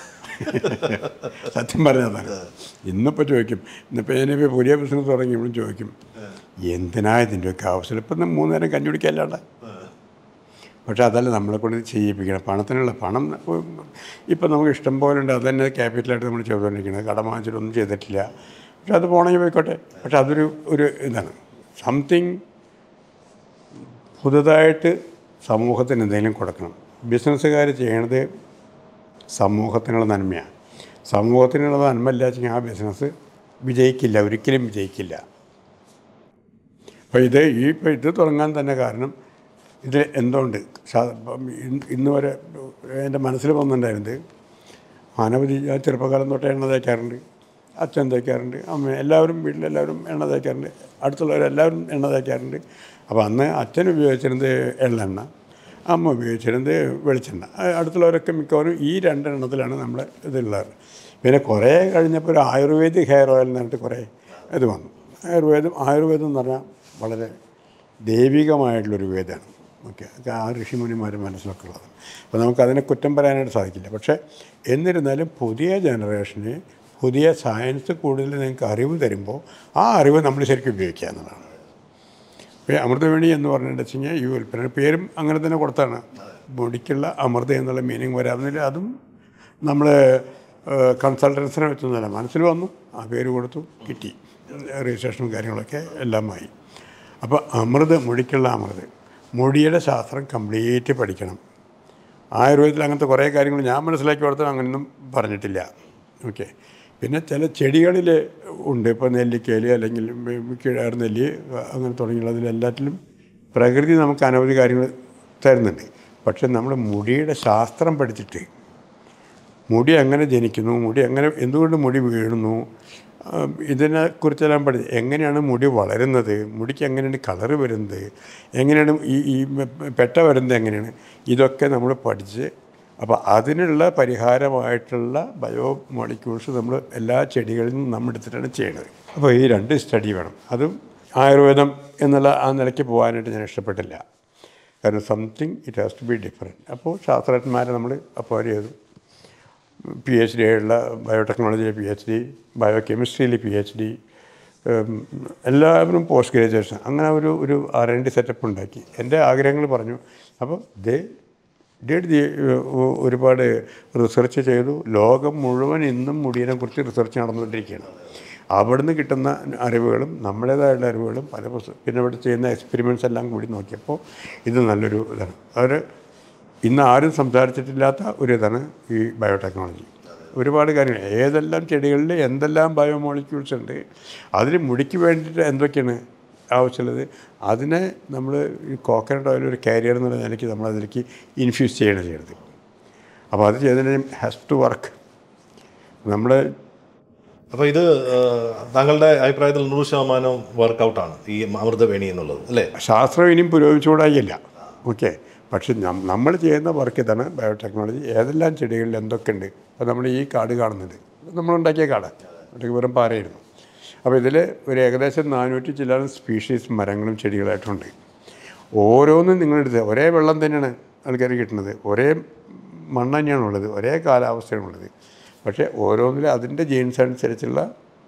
സത്യം പറഞ്ഞതാണ് ഇന്നിപ്പോൾ ചോദിക്കും ഇന്നിപ്പോൾ ഞാനിപ്പോൾ പുതിയ ബിസിനസ് തുടങ്ങിയപ്പോഴും ചോദിക്കും എന്തിനാ ഇതിൻ്റെയൊക്കെ ആവശ്യം ഇപ്പം മൂന്ന് നേരം കഞ്ഞി കുടിക്കല്ലാണ്ട് പക്ഷേ അതല്ല നമ്മളെ കൊണ്ട് ചെയ്യിപ്പിക്കണം പണത്തിനുള്ള പണം ഇപ്പം നമുക്ക് ഇഷ്ടം പോലെ ഉണ്ട് അത് തന്നെ ക്യാപിറ്റലായിട്ട് നമ്മൾ ചെയ്തുകൊണ്ടിരിക്കുന്നത് കടം വാങ്ങിച്ചിട്ടൊന്നും ചെയ്തിട്ടില്ല പക്ഷെ അത് പോണെങ്കിൽ പോയിക്കോട്ടെ പക്ഷെ അതൊരു ഒരു ഇതാണ് സംതിങ് പുതുതായിട്ട് സമൂഹത്തിന് എന്തെങ്കിലും കൊടുക്കണം ബിസിനസ്സുകാർ ചെയ്യണത് സമൂഹത്തിനുള്ള നന്മയാണ് സമൂഹത്തിനുള്ള നന്മ ഇല്ലാച്ചെങ്കിൽ ആ ബിസിനസ് വിജയിക്കില്ല ഒരിക്കലും വിജയിക്കില്ല അപ്പോൾ ഇത് ഈ ഇപ്പോൾ ഇത് തുടങ്ങാൻ തന്നെ കാരണം ഇത് എന്തുകൊണ്ട് സാ- ഇപ്പം ഇന്ന് ഇന്ന് വരെ എൻ്റെ മനസ്സിൽ വന്നിട്ടുണ്ടായിരുന്നത് അനവധി ഞാൻ ചെറുപ്പകാലം തൊട്ട് എണ്ണ തേക്കാറുണ്ട് അച്ഛൻ തേക്കാറുണ്ട് അമ്മ എല്ലാവരും വീട്ടിലെല്ലാവരും എണ്ണ തേക്കാറുണ്ട് അടുത്തുള്ളവരെല്ലാവരും എണ്ണ തേക്കാറുണ്ട് അപ്പോൾ അന്ന് അച്ഛൻ ഉപയോഗിച്ചിരുന്നത് എള്ളെണ്ണ അമ്മ ഉപയോഗിച്ചിരുന്നത് വെളിച്ചെണ്ണ ആ, അടുത്തുള്ളവരൊക്കെ മിക്കവാറും ഈ രണ്ടെണ്ണത്തിലാണ് നമ്മൾ ഇതുള്ളത് പിന്നെ കുറേ കഴിഞ്ഞപ്പോൾ ഒരു ആയുർവേദിക് ഹെയർ ഓയിൽ എന്ന് പറഞ്ഞിട്ട് കുറേ ഇത് വന്നു ആയുർവേദം ആയുർവേദം എന്ന് പറഞ്ഞാൽ വളരെ ദൈവികമായിട്ടുള്ളൊരു വേദമാണ് ഓക്കെ അത് ആ ഋഷിമുനിമാരും മനസ്സിലൊക്കെ ഉള്ളത് അപ്പോൾ നമുക്കതിനെ കുറ്റം പറയാനായിട്ട് സാധിക്കില്ല പക്ഷേ എന്നിരുന്നാലും പുതിയ ജനറേഷന് പുതിയ സയൻസ് കൂടുതൽ നിങ്ങൾക്ക് അറിവ് തരുമ്പോൾ ആ അറിവ് നമ്മൾ ശരിക്കും ഉപയോഗിക്കുക എന്നുള്ളതാണ് ഇപ്പോൾ അമൃതവേണി എന്ന് പറഞ്ഞിട്ട് വെച്ച് കഴിഞ്ഞാൽ ഈ ഉൽപ്പന്ന പേരും അങ്ങനെ തന്നെ കൊടുത്താണ് മുടിക്കുള്ള അമൃത എന്നുള്ള മീനിങ് വരാവുന്നില്ല അതും നമ്മൾ കൺസൾട്ടൻസിനെ വെച്ചൊന്നുമല്ല മനസ്സിൽ വന്നു ആ പേര് കൊടുത്തു കിട്ടി രജിസ്ട്രേഷനും കാര്യങ്ങളൊക്കെ എല്ലാമായി അപ്പോൾ അമൃത് മുടിക്കുള്ള അമൃത് മുടിയുടെ ശാസ്ത്രം കംപ്ലീറ്റ് പഠിക്കണം ആയുർവേദത്തിൽ അങ്ങനത്തെ കുറേ കാര്യങ്ങൾ ഞാൻ മനസ്സിലാക്കി കൊടുത്താൽ അങ്ങനെയൊന്നും പറഞ്ഞിട്ടില്ല ഓക്കെ പിന്നെ ചില ചെടികളിൽ ഉണ്ട് ഇപ്പോൾ നെല്ലിക്കയിൽ അല്ലെങ്കിൽ കിഴാർ നെല്ലി അങ്ങനെ തുടങ്ങിയുള്ളതിലെല്ലാറ്റിലും പ്രകൃതി നമുക്ക് അനവധി കാര്യങ്ങൾ തരുന്നുണ്ട് പക്ഷെ നമ്മൾ മുടിയുടെ ശാസ്ത്രം പഠിച്ചിട്ട് മുടി എങ്ങനെ ജനിക്കുന്നു മുടി എങ്ങനെ എന്തുകൊണ്ട് മുടി വീഴുന്നു ആ, ഇതിനെക്കുറിച്ചെല്ലാം പഠി എങ്ങനെയാണ് മുടി വളരുന്നത് മുടിക്ക് എങ്ങനെയാണ് കളറ് വരുന്നത് എങ്ങനെയാണ് ഈ ഈ പെട്ട വരുന്നത് എങ്ങനെയാണ് ഇതൊക്കെ നമ്മൾ പഠിച്ച് അപ്പോൾ അതിനുള്ള പരിഹാരമായിട്ടുള്ള ബയോ മോളിക്യൂൾസ് നമ്മൾ എല്ലാ ചെടികളിൽ നിന്നും നമ്മൾ എടുത്തിട്ടാണ് ചെയ്യുന്നത് അപ്പോൾ ഈ രണ്ട് സ്റ്റഡി വേണം അതും ആയുർവേദം എന്നുള്ള ആ നിലയ്ക്ക് പോകാനായിട്ട് ഞാൻ ഇഷ്ടപ്പെട്ടില്ല കാരണം something it has to be different അപ്പോൾ ശാസ്ത്രജ്ഞന്മാരെ നമ്മൾ അപ്പോയിൻ്റ് ചെയ്തു പി എച്ച് ഡി ആയുള്ള ബയോടെക്നോളജിയിൽ പി എച്ച് ഡി ബയോ കെമിസ്ട്രിയിൽ പി എച്ച് ഡി എല്ലാവരും പോസ്റ്റ് ഗ്രാജുവേഷൻ അങ്ങനെ ഒരു ഒരു ആർ എൻ ഡി സെറ്റപ്പ് ഉണ്ടാക്കി എൻ്റെ ആഗ്രഹങ്ങൾ പറഞ്ഞു അപ്പോൾ ദേ ഡിഡ് ദി ഒരുപാട് റിസർച്ച് ചെയ്തു ലോകം മുഴുവൻ ഇന്നും മുടിയെ കുറിച്ച് റിസർച്ച് നടന്നുകൊണ്ടിരിക്കുകയാണ് അവിടുന്ന് കിട്ടുന്ന അറിവുകളും നമ്മുടേതായുള്ള അറിവുകളും പല പുസ്തകം പിന്നെ ഇവിടെ ചെയ്യുന്ന എക്സ്പെരിമെൻറ്റ്സ് എല്ലാം കൂടി നോക്കിയപ്പോൾ ഇത് നല്ലൊരു ഇതാണ് അവർ ഇന്ന് ആരും സംസാരിച്ചിട്ടില്ലാത്ത ഒരു ഇതാണ് ഈ ബയോടെക്നോളജി ഒരുപാട് കാര്യങ്ങൾ ഏതെല്ലാം ചെടികളിൽ എന്തെല്ലാം ബയോമോളിക്യൂൾസ് ഉണ്ട് അതിന് മുടിക്ക് വേണ്ടിയിട്ട് എന്തൊക്കെയാണ് ആവശ്യമുള്ളത് അതിനെ നമ്മൾ ഈ കോക്കനട്ട് ഓയിൽ ഒരു കാരിയർ എന്നുള്ള നിലയ്ക്ക് നമ്മൾ അതിലേക്ക് ഇൻഫ്യൂസ് ചെയ്യണം ചെയ്യണത് അപ്പോൾ അത് ചെയ്തതിന് ഹാസ് ടു വർക്ക് നമ്മൾ അപ്പോൾ ഇത് ആ, താങ്കളുടെ അഭിപ്രായത്തിൽ നൂറ് ശതമാനം വർക്കൗട്ടാണ് ഈ അമൃതവേണി എന്നുള്ളത് അല്ലേ ശാസ്ത്രം ഇനിയും പുരോഗമിച്ചുകൂടായില്ല ഓക്കെ പക്ഷെ നമ്മൾ ചെയ്യുന്ന വർക്ക് ഇതാണ് ബയോടെക്നോളജി ഏതെല്ലാം ചെടികളിൽ എന്തൊക്കെ ഉണ്ട് അപ്പോൾ നമ്മൾ ഈ കാട് കാണുന്നുണ്ട് നമ്മളുണ്ടാക്കിയ കാട് ഒറ്റയ്ക്ക് വെറും പാറയായിരുന്നു അപ്പോൾ ഇതിൽ ഒരു ഏകദേശം നാനൂറ്റി ചില്ലാനും സ്പീഷീസ് മരങ്ങളും ചെടികളായിട്ടുണ്ട് ഓരോന്നും നിങ്ങളെടുത്ത് ഒരേ വെള്ളം തന്നെയാണ് ആൾക്കാർ കിട്ടുന്നത് ഒരേ മണ്ണ് തന്നെയാണ് ഉള്ളത് ഒരേ കാലാവസ്ഥയാണ് ഉള്ളത് പക്ഷേ ഓരോന്നിലും അതിൻ്റെ ജീൻസ് അനുസരിച്ചുള്ള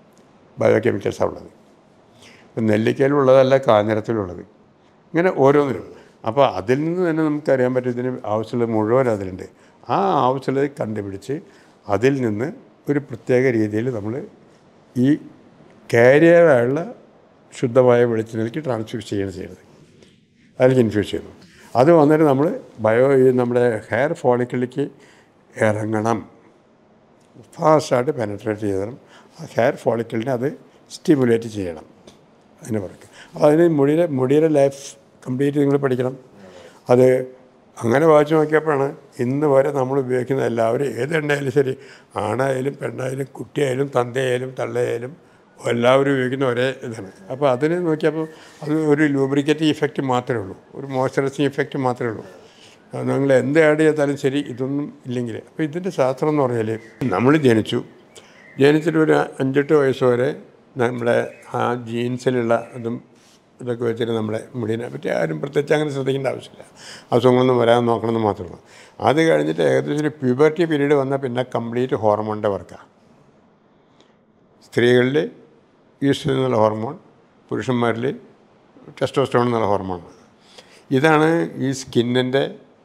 ബയോ കെമിക്കൽസാണ് ഉള്ളത് ഇപ്പം നെല്ലിക്കയിലുള്ളതല്ല കാഞ്ഞിരത്തിലുള്ളത് ഇങ്ങനെ ഓരോന്നിലും അപ്പോൾ അതിൽ നിന്ന് തന്നെ നമുക്കറിയാൻ പറ്റും ഇതിന് ആവശ്യമുള്ളത് മുഴുവൻ അതിലുണ്ട് ആ ആവശ്യമുള്ളത് കണ്ടുപിടിച്ച് അതിൽ നിന്ന് ഒരു പ്രത്യേക രീതിയിൽ നമ്മൾ ഈ കാരിയറായുള്ള ശുദ്ധമായ വെളിച്ചത്തിലേക്ക് ട്രാൻസ്ഫ്യൂസ് ചെയ്യാണ് ചെയ്യുന്നത് അതിലേക്ക് ഇൻഫ്യൂസ് ചെയ്യുന്നു അത് വന്നിട്ട് നമ്മൾ ബയോ ഈ നമ്മുടെ ഹെയർ ഫോളിക്കിലേക്ക് ഇറങ്ങണം ഫാസ്റ്റായിട്ട് പെനട്രേറ്റ് ചെയ്യണം ആ ഹെയർ ഫോളിക്കിളിനെ അത് സ്റ്റിമുലേറ്റ് ചെയ്യണം അതിന് പറയും അപ്പോൾ അതിന് മുടിയുടെ മുടിയുടെ ലൈഫ് കംപ്ലീറ്റ് നിങ്ങൾ പഠിക്കണം അത് അങ്ങനെ വായിച്ചു നോക്കിയപ്പോഴാണ് ഇന്ന് വരെ നമ്മൾ ഉപയോഗിക്കുന്ന എല്ലാവരും ഏത് എണ്ണയായാലും ശരി ആണായാലും പെണ്ണായാലും കുട്ടിയായാലും തന്തയായാലും തള്ളയായാലും എല്ലാവരും ഉപയോഗിക്കുന്ന ഒരേ ഇതാണ് അപ്പോൾ അതിന് നോക്കിയപ്പോൾ അത് ഒരു ലൂബ്രിക്കേറ്റിംഗ് ഇഫക്റ്റ് മാത്രമേ ഉള്ളൂ ഒരു മോയ്സ്ചറൈസിങ് ഇഫക്റ്റ് മാത്രമേ ഉള്ളൂ അത് നിങ്ങൾ എന്ത് ആഡ് ചെയ്താലും ശരി ഇതൊന്നും ഇല്ലെങ്കിൽ അപ്പോൾ ഇതിൻ്റെ ശാസ്ത്രം എന്ന് പറഞ്ഞാൽ നമ്മൾ ജനിച്ചു ജനിച്ചിട്ട് ഒരു അഞ്ചെട്ട് വയസ്സ് വരെ നമ്മുടെ ആ ജീൻസിലുള്ള ഇതും ഇതൊക്കെ വെച്ചിട്ട് നമ്മുടെ മുടിനെ പറ്റി ആരും പ്രത്യേകിച്ച് അങ്ങനെ ശ്രദ്ധിക്കേണ്ട ആവശ്യമില്ല അസുഖങ്ങളൊന്നും വരാതെ നോക്കണമെന്ന് മാത്രമേ ഉള്ളൂ അത് കഴിഞ്ഞിട്ട് ഏകദേശം ഒരു പ്യൂബർട്ടി പീരീഡ് വന്നാൽ പിന്നെ കംപ്ലീറ്റ് ഹോർമോണിൻ്റെ വർക്കാണ് സ്ത്രീകളിൽ ഈസ്ട്രജൻ എന്നുള്ള ഹോർമോൺ പുരുഷന്മാരിൽ ടെസ്റ്റോസ്റ്റോൺ എന്നുള്ള ഹോർമോൺ ഇതാണ് ഈ സ്കിന്നിൻ്റെ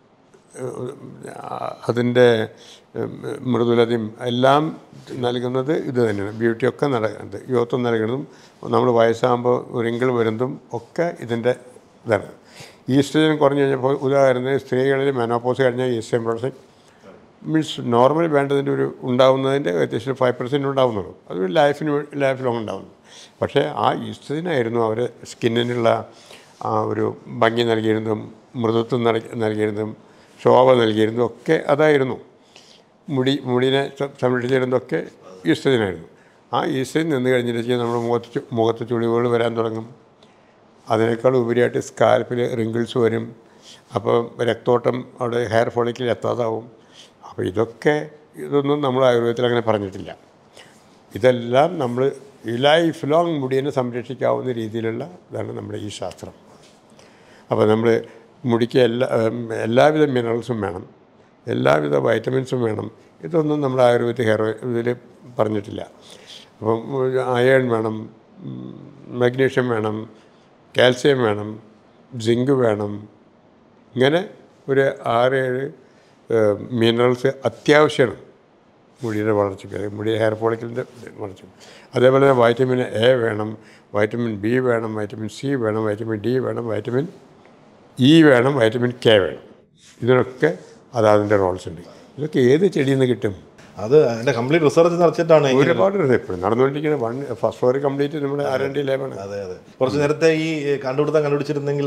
അതിൻ്റെ മൃദുലതയും എല്ലാം നൽകുന്നത് ഇത് തന്നെയാണ് ബ്യൂട്ടിയൊക്കെ നടക്കുന്നത് യുവത്വം നൽകുന്നതും നമ്മൾ വയസ്സാകുമ്പോൾ റിങ്കിൾ വരുന്നതും ഒക്കെ ഇതിൻ്റെ ഇതാണ് ഈസ്ട്രജൻ കുറഞ്ഞു കഴിഞ്ഞപ്പോൾ ഉദാഹരണത്തിന് സ്ത്രീകളിൽ മെനോപ്പോസ് കഴിഞ്ഞാൽ ഈസ്ട്രജൻ പ്രൊഡക്ഷൻ മീൻസ് നോർമൽ വേണ്ടതിൻ്റെ ഒരു ഉണ്ടാവുന്നതിൻ്റെ വ്യത്യാസം ഫൈവ് പെർസെൻറ്റ് ഉണ്ടാവുന്നുള്ളൂ അത് ലൈഫിന് ലൈഫ് ലോങ് ഉണ്ടാവുന്നു പക്ഷേ ആ ഈസ്ട്രജനായിരുന്നു അവർ സ്കിന്നിനുള്ള ആ ഒരു ഭംഗി നൽകിയിരുന്നതും മൃദുത്വം നൽകി നൽകിയിരുന്നതും ശോഭ നൽകിയിരുന്നതും ഒക്കെ അതായിരുന്നു മുടി മുടിനെ സ- സംരക്ഷിച്ചിരുന്നതൊക്കെ ഈസ്ട്രജനായിരുന്നു ആ ഈസ്ട്രജൻ നിന്ന് കഴിഞ്ഞിട്ട് നമ്മുടെ മുഖത്ത് ചു- മുഖത്ത് ചുളിവുകൾ വരാൻ തുടങ്ങും അതിനേക്കാൾ ഉപരിയായിട്ട് സ്കാൽപ്പിൽ റിങ്കിൾസ് വരും അപ്പോൾ രക്തോട്ടം അവിടെ ഹെയർ ഫോളിക്കിൽ എത്താതാവും അപ്പോൾ ഇതൊക്കെ ഇതൊന്നും നമ്മൾ ആയുർവേദത്തിൽ അങ്ങനെ പറഞ്ഞിട്ടില്ല ഇതെല്ലാം നമ്മൾ ഈ ലൈഫ് ലോങ് മുടിയെ സംരക്ഷിക്കാവുന്ന രീതിയിലുള്ള ഇതാണ് നമ്മുടെ ഈ ശാസ്ത്രം അപ്പോൾ നമ്മൾ മുടിക്ക് എല്ലാ ഉം, എല്ലാവിധ മിനറൽസും വേണം എല്ലാവിധ വൈറ്റമിൻസും വേണം ഇതൊന്നും നമ്മൾ ആയുർവേദിക് ഹെയർ ഇതിൽ പറഞ്ഞിട്ടില്ല അപ്പം അയൺ വേണം മഗ്നീഷ്യം വേണം കാൽസ്യം വേണം സിങ്ക് വേണം ഇങ്ങനെ ഒരു ആറേഴ് മിനറൽസ് അത്യാവശ്യമാണ് മുടിയുടെ വളർച്ചയ്ക്ക് അല്ലെങ്കിൽ മുടി ഹെയർ ഫോളിക്കലിൻ്റെ വളർച്ച അതേപോലെ തന്നെ വൈറ്റമിൻ എ വേണം വൈറ്റമിൻ ബി വേണം വൈറ്റമിൻ സി വേണം വൈറ്റമിൻ ഡി വേണം വൈറ്റമിൻ ഇ വേണം വൈറ്റമിൻ കെ വേണം ഇതിനൊക്കെ അതതിൻ്റെ റോൾസ് ഉണ്ട് ഇതൊക്കെ ഏത് ചെടിയിൽ നിന്ന് കിട്ടും അത് അതിന്റെ കംപ്ലീറ്റ് റിസർച്ച് നടത്തിയിട്ടാണ് ഈ- ഒരുപാട് ഉണ്ട് ഇപ്പോഴും നടന്നുകൊണ്ടിരിക്കുന്ന വൺ ഫസ്റ്റ് ഫ്ലോർ കംപ്ലീറ്റ് നമ്മുടെ ആർ എൻ ഡി ലാബാണ് അതെ അതെ കുറച്ച് നേരത്തെ ഈ കണ്ടുപിടുത്തം കണ്ടുപിടിച്ചിരുന്നെങ്കിൽ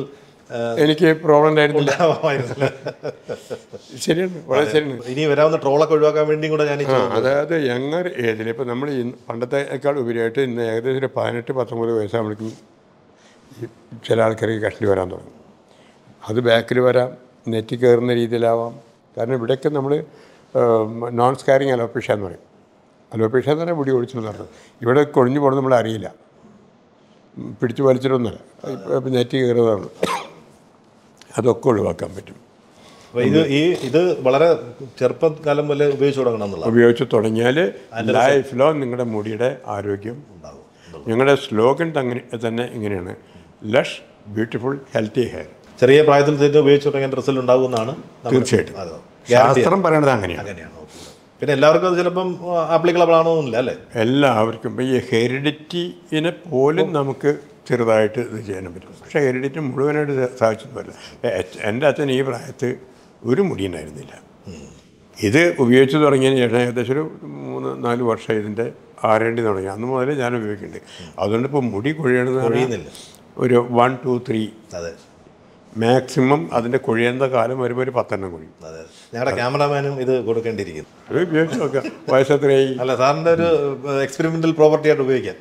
എനിക്ക് പ്രോബ്ലം ഉണ്ടായിരുന്നില്ല ഉണ്ടാവാമായിരുന്നില്ല. ശരിയാണ് വളരെ ശരിയാണ് ഇനി വരാവുന്ന ട്രോളൊക്കെ ഒഴിവാക്കാൻ വേണ്ടിയും കൂടെ ഞാൻ ഈ ആ അതായത് യങ്ങർ ഏജിൽ ഇപ്പോൾ നമ്മൾ ഇന്ന് പണ്ടത്തെക്കാൾ ഉപരിയായിട്ട് ഇന്ന് ഏകദേശം ഒരു പതിനെട്ട് പത്തൊമ്പത് വയസ്സാകുമ്പോഴേക്കും ഈ ചില ആൾക്കാർക്ക് കഷ്ടി വരാൻ തുടങ്ങും അത് ബാക്കിൽ വരാം നെറ്റി കയറുന്ന രീതിയിലാവാം കാരണം ഇവിടെയൊക്കെ നമ്മൾ നോൺ സ്കാരിങ് അലോപേഷ്യ എന്ന് പറയും അലോപേഷ്യ എന്ന് പറഞ്ഞാൽ മുടി ഒഴിച്ചു നടന്നത് ഇവിടെ കൊഴിഞ്ഞു പോകണം നമ്മൾ അറിയില്ല ഉം, പിടിച്ച് വലിച്ചിട്ടൊന്നുമല്ല ഇപ്പം നെറ്റി കയറുന്നതാണ് അതൊക്കെ ഒഴിവാക്കാൻ പറ്റും അപ്പൊ ഇത് ഈ ഇത് വളരെ ചെറുപ്പകാലം വല്ല ഉപയോഗിച്ചു തുടങ്ങണം എന്നുള്ളത് ഉപയോഗിച്ച് തുടങ്ങിയാൽ ലൈഫ് ലോങ് നിങ്ങളുടെ മുടിയുടെ ആരോഗ്യം ഉണ്ടാവും ഞങ്ങളുടെ സ്ലോഗൻ തന്നെ തന്നെ ഇങ്ങനെയാണ് ലഷ് ബ്യൂട്ടിഫുൾ ഹെൽത്തി ഹെയർ ചെറിയ പ്രായത്തിൽ തന്നെ ഉപയോഗിച്ചു തുടങ്ങിയ റിസൾട്ട് ഉണ്ടാകുമെന്നാണ് നമ്മുടെ- തീർച്ചയായിട്ടും അതെ. ശാസ്ത്രം പറയണത് അങ്ങനെയാണ് അങ്ങനെയാണ് ഓക്കേ. പിന്നെ എല്ലാവർക്കും അത് ചിലപ്പം ആപ്ലിക്കബിൾ ആണോ എന്നില്ല അല്ലേ എല്ലാവർക്കും ഇപ്പോൾ ഈ ഹെറിഡിറ്റിനെ പോലും നമുക്ക് ചെറുതായിട്ട് ഇത് ചെയ്യാൻ പറ്റും പക്ഷേ ഹെറിഡിറ്റി മുഴുവനായിട്ട് സ- സാധിച്ചെന്ന് വരില്ല എൻ്റെ അച്ഛൻ ഈ പ്രായത്ത് ഒരു മുടി ഉണ്ടായിരുന്നില്ല ഇത് ഉപയോഗിച്ച് തുടങ്ങിയതിന് ശേഷം ഏകദേശം ഒരു മൂന്ന് നാല് വർഷം ഇതിൻ്റെ ആരേണ്ടി തുടങ്ങി അന്ന് മുതലേ ഞാൻ ഉപയോഗിക്കുന്നുണ്ട് അതുകൊണ്ട് ഇപ്പോൾ മുടി കൊഴിയണമെന്ന് പറഞ്ഞാൽ കൊഴിയുന്നില്ല. ഒരു വൺ ടു ത്രീ അതെ മാക്സിമം അതിൻ്റെ കൊഴിയുന്ന കാലം വരുമ്പോൾ ഒരു പത്തെണ്ണം കൊഴിയും അതെ ഞങ്ങളുടെ ക്യാമറാമാനും ഇത് കൊടുക്കേണ്ടിയിരിക്കുന്നു അത് ഉപയോഗിച്ച് നോക്കാം വയസ്സെത്രയായി അല്ല സാറിൻ്റെ ഒരു എക്സ്പെരിമെന്റൽ പ്രോപ്പർട്ടി ആയിട്ട് ഉപയോഗിക്കാം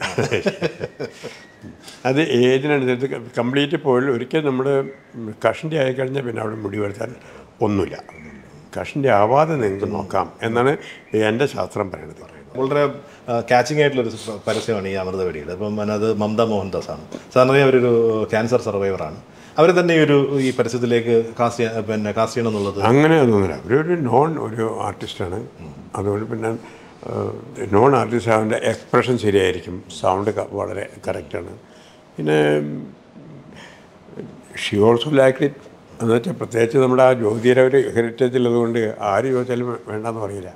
അത് ഏജിനനുസരിച്ച് കംപ്ലീറ്റ് പോയാൽ ഒരിക്കൽ നമ്മൾ കഷണ്ടി ആയിക്കഴിഞ്ഞാൽ പിന്നെ അവിടെ മുടി വരുത്താൻ ഒന്നുമില്ല കഷണ്ടി ആവാതെ നിങ്ങൾക്ക് നോക്കാം എന്നാണ് എൻ്റെ ശാസ്ത്രം പറയുന്നത് വളരെ കാച്ചിങ് ആയിട്ടുള്ളൊരു പരസ്യമാണ് ഈ അമൃതവെടിയുടെ അപ്പം അത് മമത മോഹൻദാസ് ആണ് സാറിന് അവരൊരു ക്യാൻസർ സർവൈവറാണ് അവർ തന്നെ ഈ ഒരു ഈ പരസ്യത്തിലേക്ക് കാസ്റ്റ് ചെയ്യാൻ പിന്നെ കാസ്റ്റ് ചെയ്യണം എന്നുള്ളത് അങ്ങനെ ഒന്നുമില്ല അവരൊരു നോൺ ഒരു ആർട്ടിസ്റ്റാണ് അതുകൊണ്ട് പിന്നെ നോൺ ആർട്ടിസ്റ്റ് അവൻ്റെ എക്സ്പ്രഷൻ ശരിയായിരിക്കും സൗണ്ട് വളരെ കറക്റ്റാണ് പിന്നെ ഷി ഓൾസോ ലൈക്ക് ഇറ്റ് എന്ന് വെച്ചാൽ പ്രത്യേകിച്ച് നമ്മുടെ ആ ജ്യോതിയുടെ ഒരു ഹെറിറ്റേജ് ഉള്ളതുകൊണ്ട് ആര് ചോദിച്ചാലും വേണ്ടെന്ന് പറയില്ല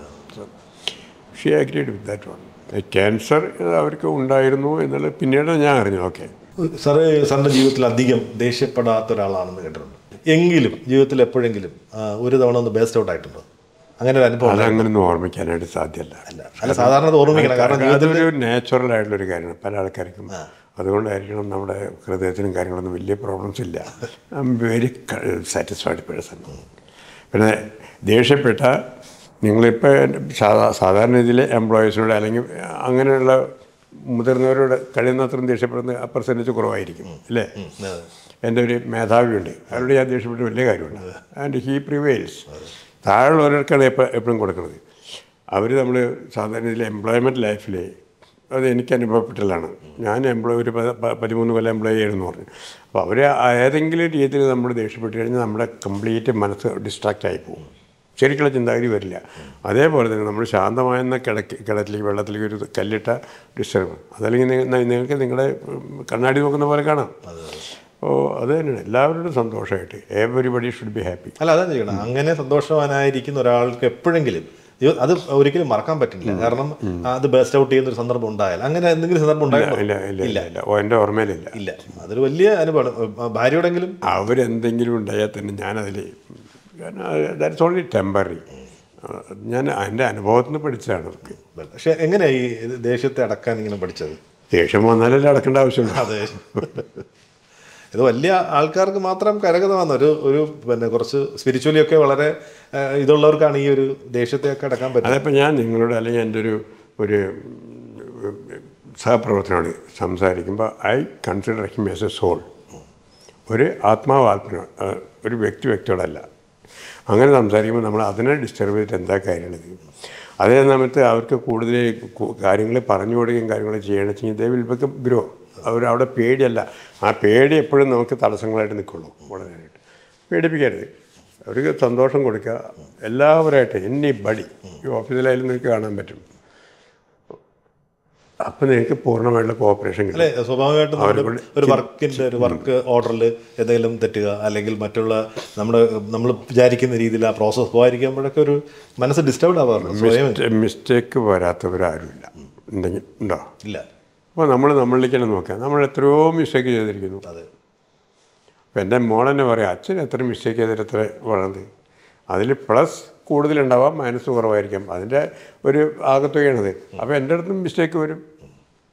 she agreed with that one cancer അവർക്ക് ഉണ്ടായിരുന്നു എന്നുള്ളത് പിന്നീട് ഞാൻ അറിഞ്ഞു ഓക്കെ സാറ് സാറിൻ്റെ ജീവിതത്തിൽ അധികം ദേഷ്യപ്പെടാത്ത ഒരാളാണെന്ന് കേട്ടിട്ടുണ്ട് എങ്കിലും ജീവിതത്തിൽ എപ്പോഴെങ്കിലും ആ, ഒരു തവണ ഒന്ന് ബേസ്റ്റ് ഔട്ട് ആയിട്ടുണ്ടോ അങ്ങനെ ഒരു അനുഭവം ഉണ്ടായോ? അതങ്ങനെ ഒന്നും ഓർമ്മിക്കാനായിട്ട് സാധ്യമല്ല അല്ല സാധാരണ അത് ഓർമ്മിക്കണം കാരണം ജീവിതത്തിൽ അതൊരു നാച്ചുറൽ ആയിട്ടുള്ളൊരു കാര്യമാണ് പല ആൾക്കാർക്കും അതുകൊണ്ടായിരിക്കണം നമ്മുടെ ഹൃദയത്തിനും കാര്യങ്ങളൊന്നും വലിയ പ്രോബ്ലംസ് ഇല്ല I am very satisfied person പിന്നെ ദേഷ്യപ്പെട്ട നിങ്ങളിപ്പോൾ സാധാ സാധാരണ രീതിയിൽ എംപ്ലോയീസിനോട് അല്ലെങ്കിൽ അങ്ങനെയുള്ള മുതിർന്നവരോട് കഴിയുന്നത്രയും ദേഷ്യപ്പെടുന്ന പെർസെൻറ്റേജ് കുറവായിരിക്കും അല്ലേ അതെ. എൻ്റെ ഒരു മേധാവിയുണ്ട് അവരോട് ഞാൻ ദേഷ്യപ്പെട്ട് വലിയ കാര്യമുണ്ട് ആൻഡ് ഹീ പ്രിവെയിൽസ് താഴെയുള്ളവർക്കാണ് എപ്പോൾ എപ്പോഴും കൊടുക്കുന്നത് അവർ നമ്മൾ സാധാരണ ഇതിൽ എംപ്ലോയ്മെൻറ്റ് ലൈഫിൽ അത് എനിക്ക് അനുഭവപ്പെട്ടില്ലാണ് ഞാൻ എംപ്ലോയി ഒരു പ- പ- പതിമൂന്ന് കൊല്ലം എംപ്ലോയി ആയിരുന്നു പറഞ്ഞു അപ്പോൾ അവർ ഏതെങ്കിലും രീതിയിൽ നമ്മൾ ദേഷ്യപ്പെട്ട് കഴിഞ്ഞാൽ നമ്മുടെ കംപ്ലീറ്റ് മനസ്സ് ഡിസ്ട്രാക്റ്റ് ആയി പോകും ശരിക്കുള്ള ചിന്താഗതി വരില്ല അതേപോലെ തന്നെ നമ്മൾ ശാന്തമായെന്ന കിടക്ക് കിടത്തിലേക്ക് വെള്ളത്തിലേക്ക് ഒരു കല്ലിട്ട ഡിസ്റ്റർബ് അതല്ലെങ്കിൽ നി- നിങ്ങൾക്ക് നിങ്ങളുടെ ഉം, കണ്ണാടി നോക്കുന്ന പോലെ കാണാം അപ്പോൾ അത് തന്നെയാണ് എല്ലാവരോടും സന്തോഷമായിട്ട് എവരിബഡി ഷുഡ് ബി ഹാപ്പി അല്ല അതാണ് ചെയ്യണം അങ്ങനെ സന്തോഷവാനായിരിക്കുന്ന ഒരാൾക്ക് എപ്പോഴെങ്കിലും ഇത് അത് ഒരിക്കലും മറക്കാൻ പറ്റില്ല കാരണം അത് ബേസ്റ്റ് ഔട്ട് ചെയ്യുന്ന ഒരു സന്ദർഭം ഉണ്ടായാൽ അങ്ങനെ എന്തെങ്കിലും സന്ദർഭം ഉണ്ടായിട്ടുണ്ടോ ഇല്ല ഇല്ല ഇല്ല ഇല്ല ഓ എൻ്റെ ഓർമ്മയിലില്ല ഇല്ല അതൊരു വലിയ അനുഭവമാണ് ആ, ഭാര്യയോടെങ്കിലും അവരെന്തെങ്കിലും ഉണ്ടായാൽ തന്നെ ഞാനതിൽ കാരണം ദാറ്റ്സ് ഓൺലി ടെമ്പററി ഞാൻ എൻ്റെ അനുഭവത്തിൽ നിന്ന് പഠിച്ചതാണ് അവർക്ക് പക്ഷെ എങ്ങനെയാ ഈ ഇത് ദേഷ്യത്തെ അടക്കാൻ ഇങ്ങനെ പഠിച്ചത് ദേഷ്യം വന്നാലല്ലേ അടക്കേണ്ട ആവശ്യമുണ്ട് അതെ ഇത് വലിയ ആൾക്കാർക്ക് മാത്രം കരകതമാണ് ഒരു ഒരു പിന്നെ കുറച്ച് സ്പിരിച്വലി ഒക്കെ വളരെ ആ, ഇതുള്ളവർക്കാണ് ഈ ഒരു ദേഷ്യത്തെയൊക്കെ അടക്കാൻ പറ്റുന്നത് അതിപ്പോൾ ഞാൻ നിങ്ങളോട് അല്ലെങ്കിൽ എൻ്റെ ഒരു ഒരു ഉം, സഹപ്രവർത്തനോട് സംസാരിക്കുമ്പോൾ I consider him as a soul ഒരു ആത്മാവ് ആത്മ ഒരു വ്യക്തി വ്യക്തിയോടല്ല അങ്ങനെ സംസാരിക്കുമ്പോൾ നമ്മൾ അതിനെ ഡിസ്റ്റർബ് ചെയ്തിട്ട് എന്താ കാര്യമുള്ളത് അതേ സമയത്ത് അവർക്ക് കൂടുതൽ കാര്യങ്ങൾ പറഞ്ഞു കൊടുക്കുകയും കാര്യങ്ങൾ ചെയ്യണം വെച്ചെങ്കിൽ ദേ വിൽ ബിക്കം ഗ്രോ അവർ അവിടെ പേടിയല്ല ആ പേടി എപ്പോഴും നമുക്ക് തടസ്സങ്ങളായിട്ട് നിൽക്കുള്ളൂ വളരാനായിട്ട് പേടിപ്പിക്കരുത് അവർക്ക് സന്തോഷം കൊടുക്കുക എല്ലാവരായിട്ട് എന്നെ ബടി ഈ ഓഫീസിലായാലും നിങ്ങൾക്ക് കാണാൻ പറ്റും അപ്പം നിങ്ങൾക്ക് പൂർണ്ണമായിട്ടുള്ള കോപ്പറേഷൻ അല്ലെ കിട്ടും സ്വാഭാവികമായിട്ടും അവരെ നമ്മള് ഒരു വർക്കിന്റെ ഒരു വർക്ക് ഓർഡറിൽ എന്തെങ്കിലും തെറ്റുക അല്ലെങ്കിൽ മറ്റുള്ള നമ്മുടെ നമ്മൾ വിചാരിക്കുന്ന രീതിയിൽ ആ പ്രോസസ്സ് പോകാതിരിക്കുമ്പോഴൊക്കെ ഒരു മനസ്സ് ഡിസ്റ്റർബ്ഡ് ആവാറുണ്ട് സ്വയം മിസ്റ്റേക്ക് വരാത്തവരാരുമില്ല ഉണ്ടെങ്കിൽ ഉണ്ടോ ഇല്ല അപ്പോൾ നമ്മൾ നമ്മളിലേക്കാണ് നോക്കുക നമ്മൾ എത്രയോ മിസ്റ്റേക്ക് ചെയ്തിരിക്കുന്നു അതെ അപ്പോൾ എൻ്റെ മോൾ തന്നെ പറയാം അച്ഛൻ എത്ര മിസ്റ്റേക്ക് ചെയ്തിട്ട് എത്ര വളർന്നത് അതിൽ പ്ലസ് കൂടുതലുണ്ടാവാം മൈനസ് കുറവായിരിക്കാം അതിൻ്റെ ഒരു ആകത്തുകയാണത് അപ്പോൾ എൻ്റെ അടുത്തും മിസ്റ്റേക്ക് വരും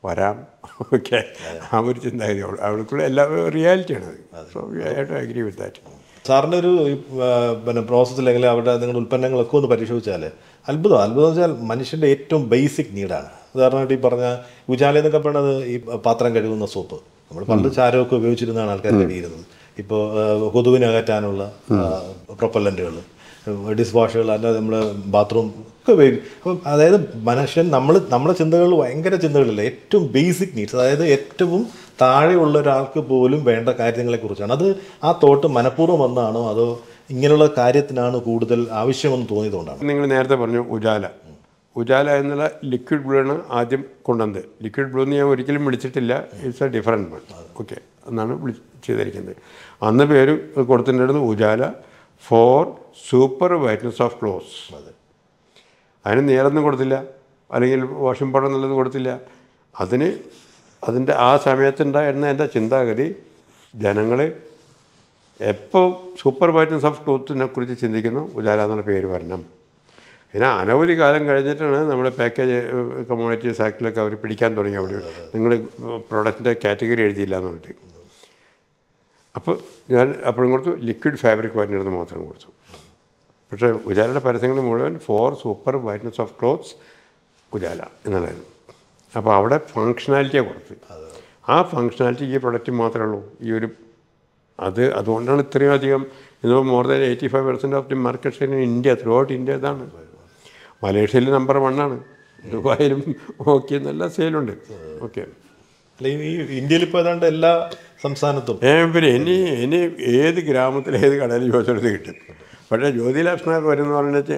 വരാം ഓക്കെ ആ ഒരു ചിന്താഗതി അവൾ അവൾക്കുള്ള എല്ലാ റിയാലിറ്റിയാണ് അത് so I to agree with that സാറിൻ്റെ ഒരു ഈ, ആ, പിന്നെ പ്രോസസ്സ് അല്ലെങ്കിൽ അവരുടെ നിങ്ങളുടെ ഉൽപ്പന്നങ്ങളൊക്കെ ഒന്ന് പരിശോധിച്ചാൽ അത്ഭുതം അത്ഭുതം വെച്ചാൽ മനുഷ്യൻ്റെ ഏറ്റവും ബേസിക് നീഡാണ് ഉദാഹരണമായിട്ട് ഈ പറഞ്ഞ ഉജാല എന്നൊക്കെ പറയുന്നത് ഈ പാത്രം കഴുകുന്ന സോപ്പ് നമ്മൾ പണ്ട് ചാരമൊക്കെ ഉപയോഗിച്ചിരുന്നതാണ് ആൾക്കാർ കഴുകിയിരുന്നത് ഇപ്പോൾ കൊതുകിനെ അകറ്റാനുള്ള പ്രൊപ്പല്ലൻറ്റുകൾ ഡിഷ് വാഷുകൾ അല്ലാതെ നമ്മൾ ബാത്റൂം ഒക്കെ ഉപയോഗിക്കും അപ്പം അതായത് മനുഷ്യൻ നമ്മൾ നമ്മുടെ ചിന്തകളിൽ ഭയങ്കര ചിന്തകളില്ല ഏറ്റവും ബേസിക് നീഡ്സ് അതായത് ഏറ്റവും താഴെയുള്ള ഒരാൾക്ക് പോലും വേണ്ട കാര്യങ്ങളെക്കുറിച്ചാണ് അത് ആ തോട്ട് മനഃപൂർവ്വം വന്നാണോ അതോ ഇങ്ങനെയുള്ള കാര്യത്തിനാണ് കൂടുതൽ ആവശ്യമെന്ന് തോന്നിയതുകൊണ്ടാണ് നിങ്ങൾ നേരത്തെ പറഞ്ഞു ഉജാല ഉജാല എന്നുള്ള ലിക്വിഡ് ബ്ലൂ ആണ് ആദ്യം കൊണ്ടുവന്നത് ലിക്വിഡ് ബ്ലൂ എന്ന് ഞാൻ ഒരിക്കലും വിളിച്ചിട്ടില്ല it's a different one okay എന്നാണ് വിളി ചെയ്തിരിക്കുന്നത് അന്ന് പേര് കൊടുത്തിട്ടുണ്ടായിരുന്നത് Ujala for super whiteness of clothes അതിന് നേരൊന്നും കൊടുത്തില്ല അല്ലെങ്കിൽ വാഷിംഗ് പൗഡർ എന്നുള്ളത് കൊടുത്തില്ല അതിന് അതിൻ്റെ ആ സമയത്തുണ്ടായിരുന്ന എൻ്റെ ചിന്താഗതി ജനങ്ങൾ എപ്പോൾ സൂപ്പർ വൈറ്റ്നസ് ഓഫ് ക്ലോത്തിനെ കുറിച്ച് ചിന്തിക്കുന്നു ഉജാല എന്നുള്ള പേര് വരണം പിന്നെ അനവധി കാലം കഴിഞ്ഞിട്ടാണ് നമ്മുടെ പാക്കേജ് കമ്മ്യൂണിറ്റീസ് ആക്ടിലൊക്കെ അവർ പിടിക്കാൻ തുടങ്ങി അവർ നിങ്ങൾ പ്രോഡക്റ്റിൻ്റെ കാറ്റഗറി എഴുതിയില്ല എന്ന് പറഞ്ഞിട്ട് അപ്പോൾ ഞാൻ അപ്പോഴും കൊടുത്തു ലിക്വിഡ് ഫാബ്രിക് വൈറ്റ്നർ മാത്രം കൊടുത്തു പക്ഷേ ഉജാലയുടെ പരസ്യങ്ങൾ മുഴുവൻ for super whiteness of clothes Ujala എന്നുള്ളതായിരുന്നു അപ്പോൾ അവിടെ ഫങ്ഷണാലിറ്റിയെ കൊടുത്ത് ആ ഫങ്ഷണാലിറ്റി ഈ പ്രൊഡക്റ്റ് മാത്രമേ ഉള്ളൂ ഈ ഒരു അത് അതുകൊണ്ടാണ് ഇത്രയും അധികം ഇന്നിപ്പോൾ more than eighty five percent of the market share in India throughout India ഇതാണ് മലേഷ്യയിൽ നമ്പർ വണ്ണാണ് ദുബായിലും ഓക്കെ നല്ല സെയിലുണ്ട് ഓക്കെ അല്ല ഈ ഈ ഇന്ത്യയിൽ ഇപ്പോൾ ഏതാണ്ട് എല്ലാ സംസ്ഥാനത്തും ഏ പിന്നെ ഇനി ഇനി ഏത് ഗ്രാമത്തിൽ ഏത് കടയിൽ ചോദിച്ചെടുത്ത് കിട്ടും പക്ഷേ ജ്യോതിലാക്ഷണൊക്കെ വരുന്ന പറഞ്ഞിട്ട്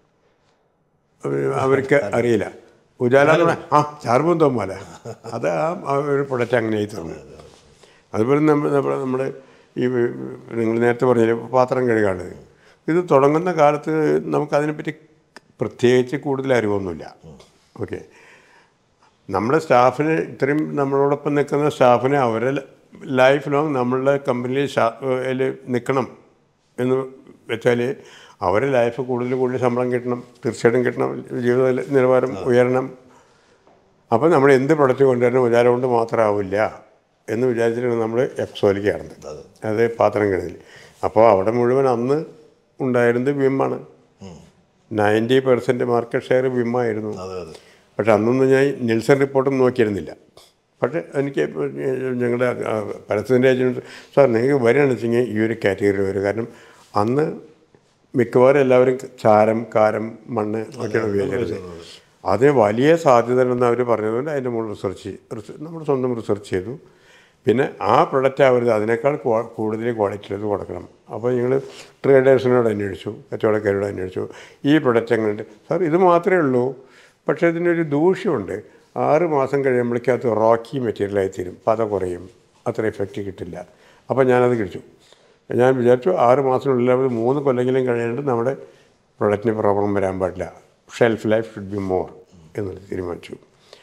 അവർക്ക് അറിയില്ല ഉജാല എന്ന് പറഞ്ഞാൽ ആ ചാർബും തോമ്മാല അത് ആ ആ ഒരു പ്രൊഡക്റ്റ് അങ്ങനെ ആയി തോന്നുന്നു അതുപോലെ നമ്മൾ നമ്മുടെ നമ്മുടെ ഈ നിങ്ങൾ നേരത്തെ പറഞ്ഞില്ലേ പാത്രം കഴുകാണ് ഇത് തുടങ്ങുന്ന കാലത്ത് നമുക്കതിനെപ്പറ്റി പ്രത്യേകിച്ച് കൂടുതൽ അറിവൊന്നുമില്ല ഓക്കെ നമ്മുടെ സ്റ്റാഫിന് ഇത്രയും നമ്മളോടൊപ്പം നിൽക്കുന്ന സ്റ്റാഫിന് അവരെ ലൈഫ് ലോങ് നമ്മളുടെ കമ്പനിയിൽ നിൽക്കണം എന്ന് വെച്ചാൽ അവരെ ലൈഫ് കൂടുതൽ കൂടുതൽ ശമ്പളം കിട്ടണം തീർച്ചയായിട്ടും കിട്ടണം ജീവിത നിലവാരം ഉയരണം അപ്പോൾ നമ്മൾ എന്ത് പ്രൊഡക്റ്റ് കൊണ്ടുവരണം വിചാരം കൊണ്ട് മാത്രമാവില്ല എന്ന് വിചാരിച്ചിട്ടാണ് നമ്മൾ എക്സോയിലേക്ക് കടന്നത് അത് പാത്രം കഴുകൽ അപ്പോൾ അവിടെ മുഴുവൻ അന്ന് ഉണ്ടായിരുന്നത് വിമ്മാണ് നയൻറ്റി പെർസെൻറ്റ് മാർക്കറ്റ് ഷെയർ വിമ്മായിരുന്നു അതെ അതെ പക്ഷെ അന്നൊന്നും ഞാൻ നിൽസൺ റിപ്പോർട്ടും നോക്കിയിരുന്നില്ല പക്ഷേ എനിക്ക് ഞങ്ങളുടെ പരസ്യത്തിൻ്റെ ഏജൻറ്റ് സാർ നിങ്ങൾക്ക് വരികയാണെന്ന് വെച്ചെങ്കിൽ ഈ ഒരു കാറ്റഗറി വരും കാരണം അന്ന് മിക്കവാറും എല്ലാവരും ചാരം കാരം മണ്ണ് ഒക്കെയാണ് ഉപയോഗിച്ചിരുന്നത് അതിന് വലിയ സാധ്യത ഉണ്ടെന്ന് അവർ പറഞ്ഞതുകൊണ്ട് അതിൻ്റെ മുകളിൽ റിസർച്ച് നമ്മൾ സ്വന്തം റിസർച്ച് ചെയ്തു പിന്നെ ആ പ്രൊഡക്റ്റ് ആവരുത് അതിനേക്കാൾ ക്വാ- കൂടുതൽ ക്വാളിറ്റിയിലത് കൊടുക്കണം അപ്പോൾ ഞങ്ങൾ ട്രേഡേഴ്സിനോട് അന്വേഷിച്ചു കച്ചവടക്കാരോട് അന്വേഷിച്ചു ഈ പ്രൊഡക്റ്റ് എങ്ങനെയുണ്ട് സാർ ഇത് മാത്രമേ ഉള്ളൂ പക്ഷേ ഇതിനൊരു ദൂഷ്യമുണ്ട് ആറ് മാസം കഴിയുമ്പോഴേക്കും അത് റോക്കി മെറ്റീരിയലായി തീരും പത കുറയും അത്ര എഫക്റ്റ് കിട്ടില്ല അപ്പോൾ ഞാനത് കഴിച്ചു ഞാൻ വിചാരിച്ചു ആറ് മാസത്തിനുള്ളിൽ അത് മൂന്ന് കൊല്ലെങ്കിലും കഴിയാണ്ട് നമ്മുടെ പ്രൊഡക്റ്റിന് പ്രോബ്ലം വരാൻ പാടില്ല shelf life should be more എന്നുള്ളത് തീരുമാനിച്ചു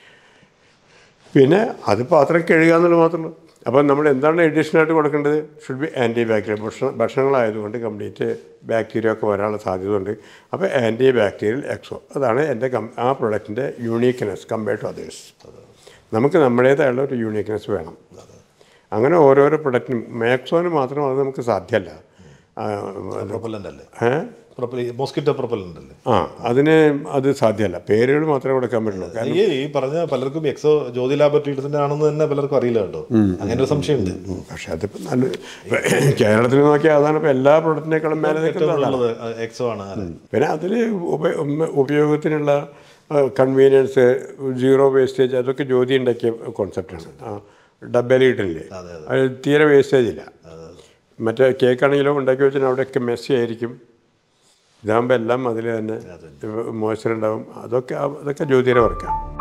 പിന്നെ അത് പാത്രം കഴുകുക എന്നുള്ളത് മാത്രമേ ഉള്ളൂ അപ്പോൾ നമ്മൾ എന്താണ് എഡീഷണലായിട്ട് കൊടുക്കേണ്ടത് ഷുഡ് ബി ആൻറ്റി ബാക്ടീരിയ ഭക്ഷണ ഭക്ഷണങ്ങളായതുകൊണ്ട് കംപ്ലീറ്റ് ബാക്ടീരിയ ഒക്കെ വരാനുള്ള സാധ്യത ഉണ്ട് അപ്പോൾ ആൻറ്റി ബാക്ടീരിയൽ എക്സോ അതാണ് എൻ്റെ കം ആ പ്രൊഡക്റ്റിൻ്റെ യൂണീക്ക്നെസ് കമ്പയർഡ് ടു അതേഴ്സ് നമുക്ക് നമ്മുടേതായുള്ള ഒരു യൂണീക്ക്നെസ് വേണം അങ്ങനെ ഓരോരോ പ്രൊഡക്റ്റിനും മാക്സോന് മാത്രം അത് നമുക്ക് സാധ്യമല്ല ആ, പ്രൊപ്പല്ലൻ്റ് അല്ലേ ഏ? പ്രൊപ്പൽ മോസ്കിറ്റോ പ്രൊപ്പല്ലൻ്റ് അല്ലേ ആ അതിന് അത് സാധ്യമല്ല പേരുകൾ മാത്രമേ കൊടുക്കാൻ പറ്റുള്ളൂ കാരണം ഈ ഈ പറഞ്ഞ പലർക്കും എക്സോ ജ്യോതി ലാബറട്ടറീസിന്റെ ആണെന്ന് തന്നെ പലർക്കും അറിയില്ല കേട്ടോ അങ്ങനെ ഒരു സംശയമുണ്ട് പക്ഷെ അതിപ്പോൾ നല്ല കേരളത്തിൽ നോക്കിയാൽ അതാണ് ഇപ്പോൾ എല്ലാ പ്രൊഡക്റ്റിനേക്കാളും മേലെ നിൽക്കുന്നതാണ് ഉള്ളത് എക്സോ ആണ് അല്ലേ? പിന്നെ അതിൽ ഉപ ഉം, ഉപയോഗത്തിനുള്ള കൺവീനിയൻസ് സീറോ വേസ്റ്റേജ് അതൊക്കെ ജ്യോതി ഉണ്ടാക്കിയ കോൺസെപ്റ്റാണ് ആ ഡബയിൽ കിട്ടില്ലേ അത് തീരെ വേസ്റ്റേജ് ഇല്ല മറ്റേ കേക്കാണെങ്കിലോ ഉണ്ടാക്കി വെച്ചാൽ അവിടെയൊക്കെ മെസ്സി ആയിരിക്കും ഇതാകുമ്പോൾ എല്ലാം അതിൽ തന്നെ മോയ്സ്ചർ ഉണ്ടാവും അതൊക്കെ അതൊക്കെ ജ്യോതിയുടെ വർക്കാണ്